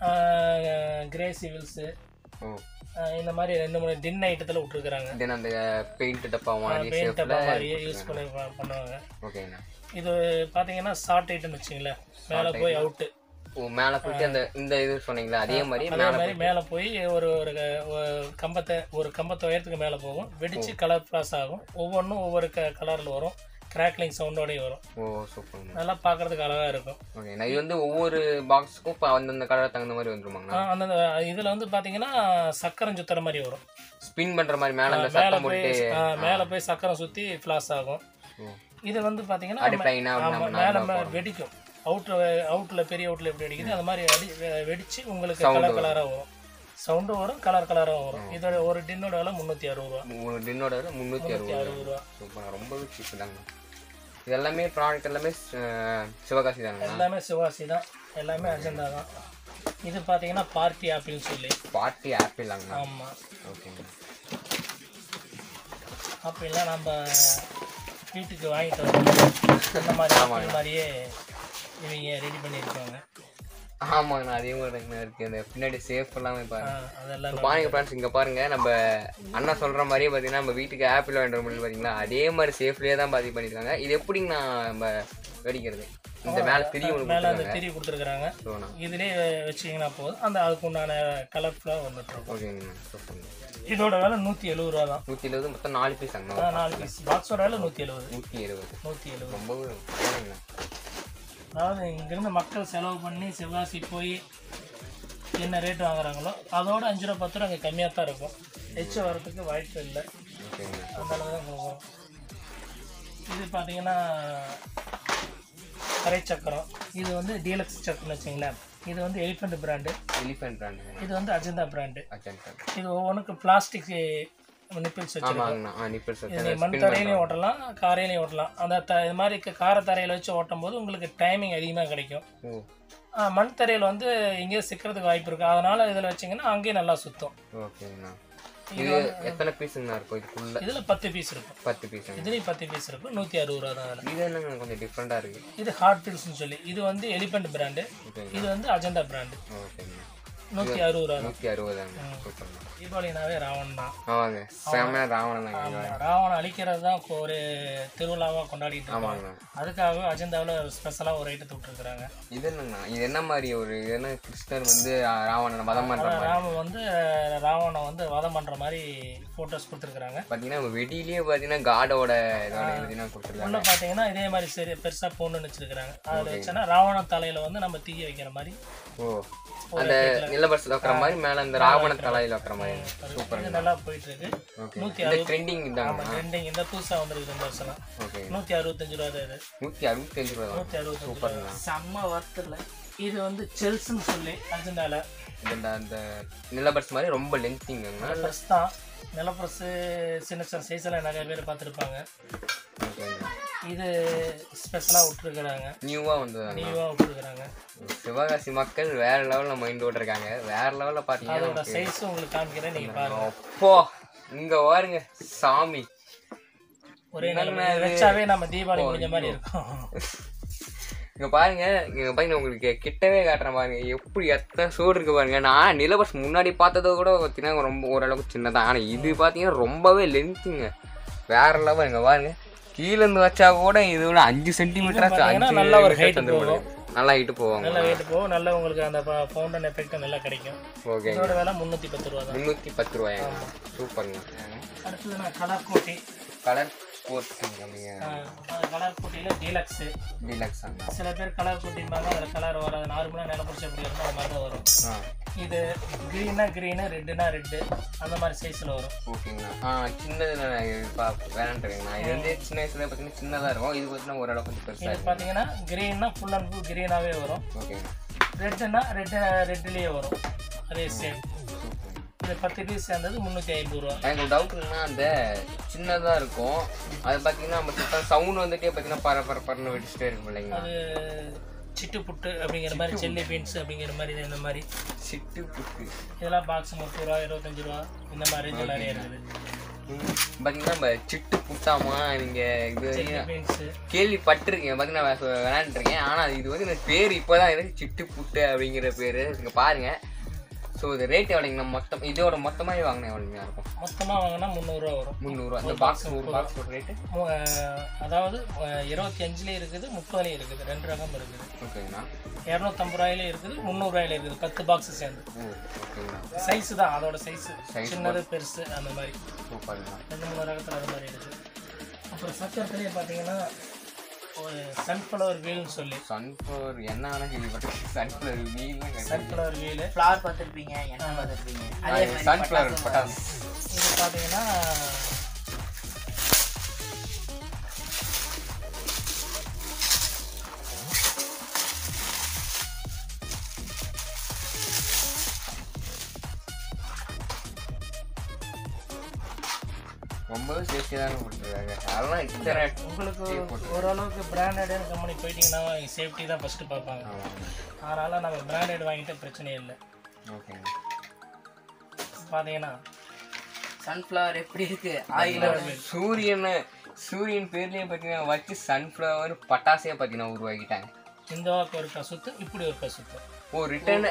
கிரே சிவில்ஸு ஓ இந்த மாதிரி ரெண்டு மூணு டின் ஐட்டத்தில் விட்டுருக்குறாங்க தென் அந்த பெயிண்ட் டப்பா மாதிரி பெயிண்ட் ஷேப்ல டப்பா மாதிரியே யூஸ் பண்ணி ப- பண்ணுவாங்க ஓகேங்கண்ணா இது பார்த்தீங்கன்னா ஷார்ட் ஐட்டம்னு வச்சுங்களேன் மேலே போய் அவுட்டு ஓ மேல போயிட்டு அந்த இந்த இது சொன்னீங்களா அதே மாதிரி அதே மேல மாதிரி மேலே போய் ஒரு ஒரு க- ஒரு கம்பத்தை ஒரு கம்பத்தை உயரத்துக்கு மேலே போகும் வெடிச்சு கலர் ஃப்ளாஸ் ஆகும் ஒவ்வொன்றும் ஒவ்வொரு க கலரில் வரும் கிராக்லிங் சவுண்டோடய வரும் ஓ சூப்பர்ண்ணா நல்லா பார்க்கறதுக்கு அழகாக இருக்கும் ஓகே நான் இது வந்து ஒவ்வொரு பாக்ஸுக்கும் இப்போ அந்தந்த கலர் தகுந்த மாதிரி வந்துருமாங்கண்ணா அந்த இதில் வந்து பார்த்தீங்கன்னா சக்கரம் சுத்துற மாதிரி வரும் ஸ்பின் பண்ற மாதிரி மேல அந்த மேலே சத்தம் போய் போட்டு ஆ, மேலே போய் சக்கரம் சுற்றி ஃப்ளாஸ் ஆகும் ஓ. இது வந்து பார்த்தீங்கன்னா அப்படி பிளைனா ஆமா, மேலே மே- வெடிக்கும் அவுட்ல அவுட்ல பெரிய அவுட்ல எப்படி வெடிக்குது அது மாதிரி அடி வெ- வெடிச்சு உங்களுக்கு கலர் கலராக வரும் சவுண்டும் வரும் கலர் கலராக வரும் இதோட ஒரு டின்னோட விலை முந்நூற்றி அறுபது ரூபா ஒரு டின்னோட விலை முந்நூற்றி அறுபது அறுபது ரூபா சூப்பர் ரொம்பவே சீப்பு தாங்க இது எல்லாமே ப்ராடக்ட் எல்லாமே அஹ், சிவகாசி தாங்கண்ணா எல்லாமே சிவாசி தான் எல்லாமே அஜெண்டா தான் இது பார்த்தீங்கன்னா பார்ட்டி ஆப்பிள்னு சொல்லி பார்ட்டி ஆப்பிள் தாங்கண்ணா ஆமாம் ஓகேங்க ஆப்பிள்லாம் நம்ம வீட்டுக்கு வாங்கிட்டு வரோம் இந்த மாதிரி ஆப்பிள் மாதிரியே இவங்க ரெடி பண்ணியிருக்காங்க ஆமாங்கண்ணா அதே மாதிரி தாங்கண்ணா இருக்கு அந்த பின்னாடி சேஃப் எல்லாமே ஆ, பாருங்க அதெல்லாம் இப்போ பாருங்க ஃப்ரெண்ட்ஸ் இங்கே பாருங்க நம்ம அண்ணா சொல்ற மாதிரியே பார்த்தீங்கன்னா நம்ம வீட்டுக்கு ஆப்பிள் வாங்கிட்டு வரும் பார்த்தீங்களா அதே மாதிரி சேஃப்லேயே தான் பாதி பண்ணியிருக்காங்க இது எப்படிங்கண்ணா நம்ம வெடிக்கிறது இந்த மேலே திரி ஒன்று மேலே அந்த கொடுத்துருக்காங்க திரி கொடுத்துருக்குறாங்க ஸோண்ணா இதுலேயே வச்சிங்கன்னா போதும் அந்த அதுக்கு உண்டான கலர்ஃபுல்லாக வந்துட்டு இருக்கும் ஓகேங்கண்ணா சூப்பர்ண்ணா இதோட விலை நூற்றி எழுபது ரூபா தான் நூற்றி எழுபது மொத்தம் நாலு பீஸ் ஆ, அங்கண்ணா நாலு பீஸ் பாக்ஸோட விலை நூற்றி எழுபது நூற்றி இருபது நூற்றி எழுபது ரொம்பவே பரவாயில்லைங்கண்ணா அதாவது இங்கேருந்து மக்கள் செலவு பண்ணி சிவகாசி போய் என்ன ரேட் வாங்குறாங்களோ அதோட அஞ்சு ரூபா பத்து ரூபா அங்கே கம்மியாக தான் இருக்கும் எச்ச வரதுக்கு வாய்ப்பு இல்லை ஓகேங்கண்ணா அந்த அளவு தான் போகும் இது பார்த்தீங்கன்னா கரை சக்கரம் இது வந்து டீலக்ஸ் சக்கரம்னு வச்சுங்களேன் இது வந்து எலிஃபண்ட் பிராண்டு எலிஃபென்ட் பிராண்டுங்க இது வந்து அஜந்தா பிராண்டு அஜந்தா இது ஒவ்வொன்றுக்கு பிளாஸ்டிக் நிப்பிள்ஸ் வச்சிருக்கோம் ஆமாங்கண்ணா ஆ நிப்பல் இது சார் மண் தரையிலையும் ஓட்டலாம் காரையிலையும் ஓட்டலாம் அந்த த இது மாதிரி க- கார தரையில் வச்சு ஓட்டும் போது உங்களுக்கு டைமிங் அதிகமாக கிடைக்கும் ஓ ஆ, மண் தரையில் வந்து இங்கேயே சிக்கிறதுக்கு வாய்ப்பு இருக்குது அதனால் இதில் வச்சிங்கன்னா அங்கேயும் நல்லா சுற்றும் ஓகேங்கண்ணா இது எத்தனை பீஸுங்கண்ணா இருக்கும் இதுக்குள்ள இதில் பத்து பீஸ் இருக்கும் பத்து பீஸுங்க இதுலேயும் பத்து பீஸ் இருக்கும் நூற்றி அறுபது ரூபா தான் அதில் இது என்னங்க கொஞ்சம் டிஃப்ரெண்ட்டாக இருக்குது இது ஹார்ட் பில்ஸ்னு சொல்லி இது வந்து எலிபெண்ட் பிராண்டு ஓகேங்க இது வந்து அஜந்தா பிராண்டு ஓகேங்கண்ணா நூற்றி அறுபது ரூபா தான் நூற்றி அறுபதாங்க சூப்பர்ண்ணா தீபாவளினாவே ராவணன் தான் ஆமாங்க செம்ம ராவணன் தாங்க ஆமா, ராவணன் அழிக்கிறது தான் இப்போ ஒரு திருவிழாவாக கொண்டாடிட்டு இருக்காங்க ஆமாங்கண்ணா அதுக்காகவே அஜந்தாவில் ஸ்பெஷலாக ஒரு ஐட்டத்தை விட்டுருக்குறாங்க இது என்னங்கண்ணா இது என்ன மாதிரி ஒரு இது என்ன கிருஷ்ணர் வந்து ஆ, ராவணனை வதம் பண்ற மாதிரி ராமன் வந்து ராவணனை வந்து வதம் பண்ணுற மாதிரி ஃபோட்டோஸ் கொடுத்துருக்குறாங்க பார்த்தீங்கன்னா வெடியிலேயே பார்த்தீங்கன்னா காடோட இதோட பார்த்தீங்கன்னா கொடுத்துருக்காங்க உள்ள பார்த்தீங்கன்னா இதே மாதிரி சரி பெருசாக பொண்ணு வச்சிருக்காங்க அதில் வச்சோன்னா ராவணன் தலையில் வந்து நம்ம தீய வைக்கிற மாதிரி ஓ அந்த நிலபரசில் வைக்கிற மாதிரி மேலே இந்த ராவண தலையில் வைக்கிற மாதிரி சூப்பர் இது நல்லா போயிட்டு இருக்கு ஓகே நூற்றி இந்த ட்ரெண்டிங் தாங்க ஆமாம் ட்ரெண்டிங் இந்த புதுசாக வந்திருக்கு இந்த வருஷம் ஓகே நூற்றி அறுபத்தஞ்சு ரூபா தான் இது நூற்றி அறுபத்தஞ்சு ரூபா தான் நூற்றி அறுபத்தஞ்சு சூப்பர்ண்ணா செம்ம ஒர்த்தில் இது வந்து செல்ஸ்ன்னு சொல்லி அஜெண்டாவில் இந்த அந்த நிலபரஸ் மாதிரி ரொம்ப லென்த்திங்கண்ணா ப்ரெஸ் தான் நிலப்ரெஸ்ஸு சின்ன சின்ன சைஸில் நிறைய பேர் பார்த்துருப்பாங்க ஓகேங்க இது ஸ்பெஷலாக விட்டுருக்குறாங்க நியூவாக வந்ததாங்க நியூவாக விட்டுருக்குறாங்க சிவகாசி மக்கள் வேற லெவலில் மைண்ட் இருக்காங்க வேற லெவலில் பார்த்தீங்கன்னா அதோட சைஸும் உங்களுக்கு காமிக்கிறேன் நீங்கள் பாருங்க அப்போ இங்க பாருங்க சாமி ஒரே நிலைமை வச்சாவே நம்ம தீபாவளி முடிஞ்ச மாதிரி இருக்கும் இங்க பாருங்க இங்க பாருங்க உங்களுக்கு கிட்டவே காட்டுறேன் பாருங்க எப்படி எத்தனை சோடு இருக்கு பாருங்க நான் நிலபஸ் முன்னாடி பார்த்ததை கூட பார்த்தீங்கன்னா ரொம்ப ஓரளவுக்கு சின்னதான் ஆனா இது பார்த்தீங்கன்னா ரொம்பவே லென்த்துங்க வேற லெவல் இங்க பாருங்க கீழ இருந்து வச்சா கூட இது விட அஞ்சு சென்டிமீட்டர் பாத்தீங்கன்னா நல்ல ஒரு height போகும். நல்லா ஹைட்டு போவாங்க நல்ல வெயிட் போகும் நல்ல உங்களுக்கு அந்த ஃபவுண்டன் எஃபெக்ட் நல்லா கிடைக்கும் ஓகே இதோட விலை முந்நூற்றி பத்து ரூபா தான் முந்நூற்றி பத்து ரூபாயா சூப்பருங்க அடுத்தது நான் கலர் கோட்டி கலர் ஸ்போர்ட்ஸுங்க நீங்கள் கலர் கோட்டியில் டீலக்ஸு டீலக்ஸ் ஆங்க சில பேர் கலர் கோட்டிம்பாங்க அதில் கலர் வராது நார்மலாக நிலப்பரிச்சு எப்படி இருக்கும் அந்த மாதிரி தான் வரும் ஆ இது க்ரீனா க்ரீனு ரெட்டுனா ரெட்டு அந்த மாதிரி சைஸில் வரும் ஓகேங்கண்ணா ஆ சின்னது நான் வேணான்றேங்கண்ணா இது வந்து சின்ன வயசுல பார்த்தீங்கன்னா சின்னதாக இருக்கும் இது பார்த்தீங்கன்னா ஓரளவு கொஞ்சம் பெருசாக இது இருக்கும் பார்த்தீங்கன்னா க்ரீன்னா ஃபுல் அண்ட் ஃபுல் க்ரீனாகவே வரும் ஓகேங்கண்ணா ரெட்டுனா ரெட்டு ரெட்டுலேயே வரும் அதே சேம் இது பத்து பீஸ் சேர்ந்தது முந்நூற்றி ஐம்பது ரூபா எனக்கு ஒரு டவுட்னா அந்த சின்னதாக இருக்கும் அது பார்த்தீங்கன்னா நம்ம சுத்தம் சவுண்ட் வந்துட்டே பார்த்தீங்கன்னா பர பர பரன்னு வெடிச்சிட்டே இருக்கும் இல்லைங்களா அது சிட்டு புட்டு அப்படிங்கிற மாதிரி செல்லி பீன்ஸ் அப்படிங்கிற மாதிரி இது இந்த மாதிரி சிட்டு புட்டு இதெல்லாம் பாக்ஸ் முப்பது ரூபா இருபத்தஞ்சு ரூபா இந்த மாதிரி இது நிறைய இருக்குது பார்த்தீங்கன்னா நம்ம சிட்டு புட்டாமா நீங்கள் இது செல்லி பீன்ஸு கேள்விப்பட்டிருக்கேன் பார்த்தீங்கன்னா வே- விளையாண்டுருக்கேன் ஆனால் இது வந்து எனக்கு பேர் இப்போ தான் எனக்கு சிட்டு புட்டு அப்படிங்கிற பேர் இங்கே பாருங்க ஸோ இது ரேட் எவ்வளோங்கண்ணா மொத்தம் இதோட மொத்தமாக வாங்கினா எவ்வளோங்க இருக்கும் மொத்தமாக வாங்கினா முந்நூறுரூவா வரும் முந்நூறுரூவா அந்த பாக்ஸ் ஒரு பாக்ஸ் ஒரு ரேட்டு மு- அஹ் அதாவது அஹ் இருபத்தி அஞ்சுலேயும் இருக்குது முப்பதுலேயும் இருக்குது ரெண்டு ரகம் இருக்குது ஓகேங்கண்ணா இரநூத்தம்பது ரூபாயிலே இருக்குது முந்நூறுரூவாயில இருக்குது பத்து பாக்ஸ் சேர்ந்து ஓ ஓகேங்கண்ணா சைஸ் தான் அதோட சைஸ் Size சின்னது பெருசு அந்த மாதிரி சூப்பர்ண்ணா ரெண்டு மூணு ரகத்தில் அது மாதிரி இருக்குது அப்புறம் சக்கரத்துலேயே பார்த்தீங்கன்னா ஒரு சன்ஃப்ளவர் வீல்னு சொல்லி சன்ஃப்ளவர் என்ன வேணால் கேள்விப்பட்டிருக்கேன் சன்ஃப்ளவர் வீல்லாம் கிடையாது சன்ஃப்ளவர் வீலு ஃப்ளவர் பார்த்துருப்பீங்க எண்ணெய் பார்த்துருப்பீங்க அதே மாதிரி சன்ஃப்ளவர் பட்டாசும் பட்டாசு இது பார்த்தீங்கன்னா ரொம்பவே சேஃப்டியாக தானே போட்டுருக்காங்க அதெல்லாம் இத்தனை உங்களுக்கு ஓரளவுக்கு பிராண்டட் கம்பெனி போயிட்டீங்கன்னா சேஃப்டி தான் ஃபஸ்ட்டு பார்ப்பாங்க அதனால் நம்ம பிராண்டட் வாங்கிட்டு பிரச்சனையே இல்லை ஓகேங்க பார்த்தீங்கன்னா சன்ஃப்ளவர் எப்படி இருக்கு ஆயில் சூரியன் சூரியன் பேர்லயே பார்த்தீங்கன்னா வச்சு சன்ஃப்ளவர் பட்டாசையே பார்த்தீங்கன்னா உருவாக்கிட்டாங்க இந்த வாக்கு ஒரு கசுத்து இப்படி ஒரு கசுத்து ஓ ரிட்டர்ன்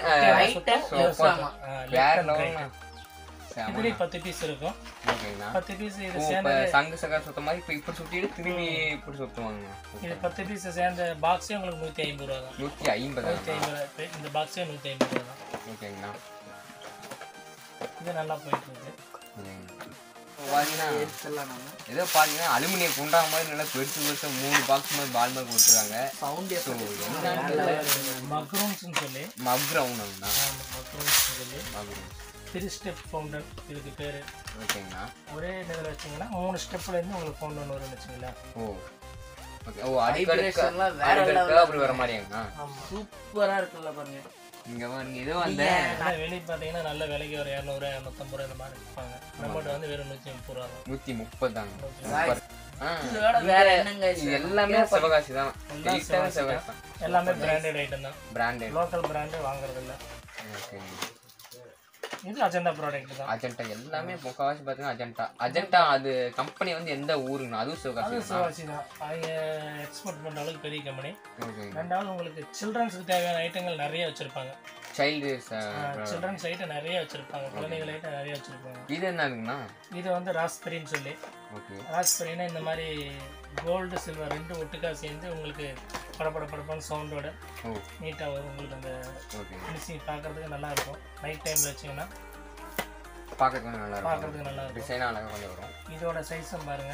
வேற லெவல் இதுலேயே பத்து பீஸ் இருக்கும் ஓகேங்கண்ணா பத்து பீஸ் இது ஓ, சேர்ந்து இப்ப சங்கு சகா சுத்த மாதிரி இப்போ இப்படி சுத்திட்டு திரும்பி இப்படி சுத்துவாங்க இது பத்து பீஸ் சேர்ந்த பாக்ஸே உங்களுக்கு நூற்றி ஐம்பது ரூபா தான் நூற்றி ஐம்பது நூற்றி ஐம்பது ரூபா இந்த பாக்ஸே நூற்றி ஐம்பது ரூபா தான் ஓகேங்கண்ணா இது நல்லா போயிட்டு இருக்கு ஓகேங்கண்ணா. இப்போ பார்த்தீங்கன்னா எடுத்துடலாம் நம்ம ஏதோ பார்த்தீங்கன்னா அலுமினியம் குண்டா மாதிரி நல்லா பெருசு பெருசு மூணு பாக்ஸ் மாதிரி பால் மாதிரி கொடுத்துருக்காங்க ஃபவுண்டேஷன் மக்ரூன்ஸ்னு சொல்லி மக்ரவுண்ட்ண்ணா மக்ரூன்ஸ்னு சொல்லி மக்ரவுன் த்ரீ ஸ்டெப் ஃபவுண்டன் இதுக்கு பேர் ஓகேங்கண்ணா ஒரே இதில் வச்சிங்கன்னா மூணு ஸ்டெப்லேருந்து உங்களுக்கு ஃபவுண்டன் வரும்னு வச்சுங்களேன் ஓ ஓகே ஓ அடுக்கடுக்கு Vibrationலாம் வேற அடுக்கடுக்கா அப்படி வர மாதிரியாங்கண்ணா ஆமாம் சூப்பரா இருக்குல்ல பாருங்க இங்க பாருங்க ஏதோ அந்த வெளியே பார்த்தீங்கன்னா நல்ல விலைக்கு ஒரு இரநூறு இரநூத்தம்பது ரூபா இந்த மாதிரி விற்பாங்க நம்மகிட்ட வந்து வெறும் நூற்றி முப்பது ரூபா தான் நூத்தி முப்பது தாங்க Guys, ஆ, இதோட வேற என்னங்க இது இது? எல்லாமே சிவகாசி தான் எல்லாம் எயிட்டாவே சிவகாசி தான் எல்லாமே பிராண்டட் ஐட்டம் தான் பிராண்டட் லோக்கல் பிராண்டு வாங்குறது இல்லை ஓகே இது அஜெண்டா ப்ராடக்ட் தான் அஜெண்டா எல்லாமே முக்கால்வாசி பார்த்தீங்கன்னா அஜெண்டா அஜெண்டா அது கம்பெனி வந்து எந்த ஊருங்கண்ணா அதுவும் சிவகாசி அது சிவாசி தான் அவங்க எக்ஸ்போர்ட் பண்ணுற அளவுக்கு பெரிய கம்பெனி ஓகே ரெண்டாவது உங்களுக்கு சில்ட்ரன்ஸுக்கு தேவையான ஐட்டங்கள் நிறைய வச்சுருப்பாங்க சைல்டு சில்ட்ரன்ஸ் ஐட்டம் நிறைய வச்சிருப்பாங்க குழந்தைகள் ஐட்டம் நிறைய வச்சிருப்பாங்க இது என்னதுங்கண்ணா இது வந்து ராஸ்பெரின்னு சொல்லி ஓகே ராஸ்பெரினா இந்த மாதிரி கோல்டு சில்வர் ரெண்டும் ஒட்டுக்கா சேர்ந்து உங்களுக்கு படபட படப்பட சவுண்டோட ஓ நீட்டாக வரும் உங்களுக்கு அந்த ஓகே ஃபினிஷிங் பார்க்கறதுக்கு நல்லா இருக்கும் நைட் டைமில் வச்சிங்கன்னா பார்க்க கொஞ்சம் நல்லா இருக்கும் பார்க்கறதுக்கு நல்லா இருக்கும் டிசைனாக அழகாக கொஞ்சம் வரும் இதோட சைஸும் பாருங்க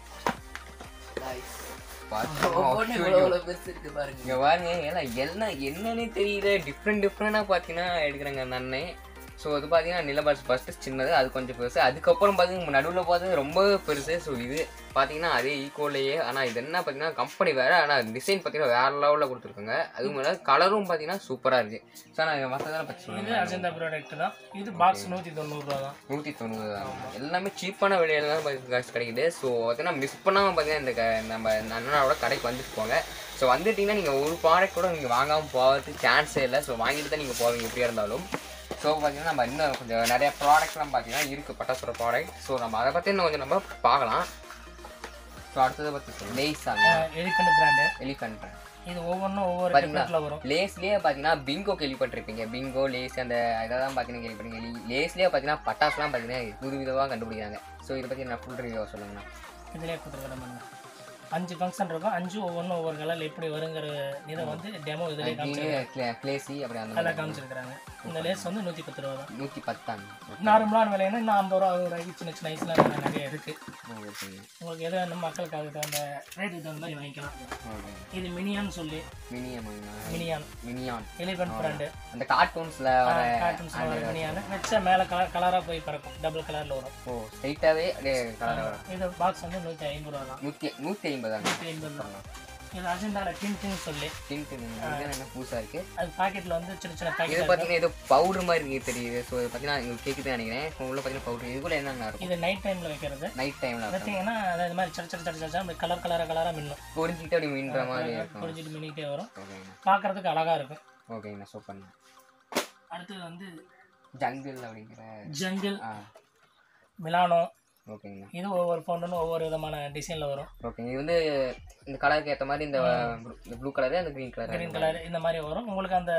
பார்த்து ஒவ்வொன்றும் இவ்வளோ இவ்வளோ பெருசு இருக்கு பாருங்க இங்க பாருங்க எல்லாம் எல்லாம் என்னன்னே தெரியல டிஃப்ரெண்ட் டிஃப்ரெண்டாக பார்த்தீங்கன்னா எடுக்கிறாங்க அந்த அண்ணன் ஸோ அது பார்த்தீங்கன்னா நிலபாஸ் ஃபஸ்ட்டு சின்னது அது கொஞ்சம் பெருசு அதுக்கப்புறம் பார்த்தீங்கன்னா நடுவில் பார்த்து ரொம்ப பெருசு ஸோ இது பார்த்தீங்கன்னா அதே ஈக்குவல்லையே ஆனால் இது என்ன பார்த்தீங்கன்னா கம்பெனி வேறு ஆனால் டிசைன் பார்த்தீங்கன்னா வேறு லெவலில் கொடுத்துருக்காங்க அதுவும் மேலே கலரும் பார்த்தீங்கன்னா சூப்பராக இருக்குது ஸோ நான் மற்றதெல்லாம் பற்றி இது சொல்லுங்கள் அஜந்தா ப்ராடக்ட் தான் இது பாக்ஸ் நூற்றி தொண்ணூறுரூவா தான் நூற்றி தொண்ணூறு தான் எல்லாமே சீப்பான விலையில தான் பாத்தி- காசு கிடைக்குது ஸோ பார்த்தீங்கன்னா மிஸ் பண்ணாமல் பார்த்தீங்கன்னா இந்த க- நம்ம இந்த அண்ணனோட கடைக்கு வந்துட்டு போங்க ஸோ வந்துட்டீங்கன்னா நீங்கள் ஒரு ப்ராடக்ட் கூட நீங்கள் வாங்காமல் போகிறதுக்கு சான்ஸே இல்லை ஸோ வாங்கிட்டு தான் நீங்கள் போவீங்க எப்படியா இருந்தாலும் ஸோ பார்த்தீங்கன்னா நம்ம இன்னும் கொஞ்சம் நிறைய ப்ராடக்ட்லாம் பார்த்தீங்கன்னா இருக்குது பட்டாசோட ப்ராடக்ட் ஸோ நம்ம அதை பற்றி இன்னும் கொஞ்சம் நம்ம பார்க்கலாம் ஸோ அடுத்ததை பற்றி சொல்லுங்கள் லேஸ் அந்த எலிஃபண்ட் பிராண்டு எலிஃபென்ட் இது ஒவ்வொன்றும் ஒவ்வொரு பாத்தீங்களா? டெக்னிக்கில் வரும் லேஸ்லேயே பார்த்தீங்கன்னா பிங்கோ கேள்விப்பட்டிருப்பீங்க பிங்கோ லேஸ் அந்த இதெல்லாம் பார்த்தீங்கன்னா கேள்விப்பட்டீங்க லேஸ்லேயே பார்த்தீங்கன்னா பட்டாசுலாம் பார்த்தீங்கன்னா புது விதமாக கண்டுபிடிக்கிறாங்க ஸோ இதை பற்றி நான் ஃபுல் ரிவ்யூ சொல்லுங்கண்ணா இதிலே கொடுத்துருக்கேன் பண்ணுங்க அஞ்சு ஃபங்க்ஷன் இருக்கும் அஞ்சு ஒவ்வொன்றும் ஒவ்வொரு கலரில் எப்படி வருங்கிற இதை வந்து டெமோ இதிலே காமிச்சிருக்காங்க கிளேசி அப்படி அந்த அதெல்லாம் காமிச்சிருக்கிறாங்க இந்த லேஸ் வந்து நூற்றி பத்து ரூபா தான் நூற்றி பத்தாங்க நார்மலான விலைன்னா இன்னும் ஐம்பது ரூபா அறுபது ரூபாய்க்கு சின்ன சின்ன ஐஸ்லாம் நிறைய இருக்குது ஓகேங்க உங்களுக்கு எது வேணும் மக்களுக்கு தகுந்த ரேட்டுக்கு தகுந்த மாதிரி வாங்கிக்கலாம் ஓகே இது மினியான்னு சொல்லி மினியம்ண்ணா மினியான் மினியான் எலிஃபென்ட் பிராண்டு அந்த கார்ட்டூன்ஸில் வர கார்ட்டூன்ஸ் மினியான் வச்சா மேலே கலர் கலராக போய் பறக்கும் டபுள் கலரில் வரும் ஓ ஸ்ட்ரைட்டாகவே அப்படியே கலராக வரும் இது பாக்ஸ் வந்து நூற்றி ஐம்பது ரூபா தான் நூற்றி நூற்றி ஐம்பதாங்க நூற்றி ஐம்பது தான் இது அஜெண்டால டின்ட்டுன்னு சொல்லி டின்ட்டு என்ன புதுசாக இருக்குது அது பாக்கெட்டில் வந்து சின்ன சின்ன இது பாக்கெட் பார்த்தீங்கன்னா ஏதோ பவுடர் மாதிரி இருக்கு தெரியுது ஸோ இது பார்த்தீங்கன்னா உங்களுக்கு கேட்குது நினைக்கிறேன் உள்ள பார்த்தீங்கன்னா பவுடர் இதுக்குள்ள என்னென்ன இருக்கும் இது நைட் டைமில் வைக்கிறது நைட் டைமில் இருக்கும் பார்த்தீங்கன்னா அது இது மாதிரி சட சட சட சட அப்படி கலர் கலராக கலராக மின்னும் பொறிஞ்சிக்கிட்டு அப்படி மீன்ற மாதிரி இருக்கும் பொரிஞ்சிட்டு மின்னிக்கிட்டே வரும் ஓகேங்கண்ணா பார்க்கறதுக்கு அழகாக இருக்கும் ஓகேங்கண்ணா சூப்பர்ண்ணா அடுத்தது வந்து ஜங்கிள் அப்படிங்கிற ஜங்கிள் ஆ மிலானோ ஓகேங்கண்ணா இது ஒவ்வொரு ஃபோனுன்னு ஒவ்வொரு விதமான டிசைனில் வரும் ஓகே இது வந்து இந்த கலருக்கு ஏற்ற மாதிரி இந்த இந்த ப்ளூ கலரு அந்த க்ரீன் கலர் கிரீன் கலர் இந்த மாதிரி வரும் உங்களுக்கு அந்த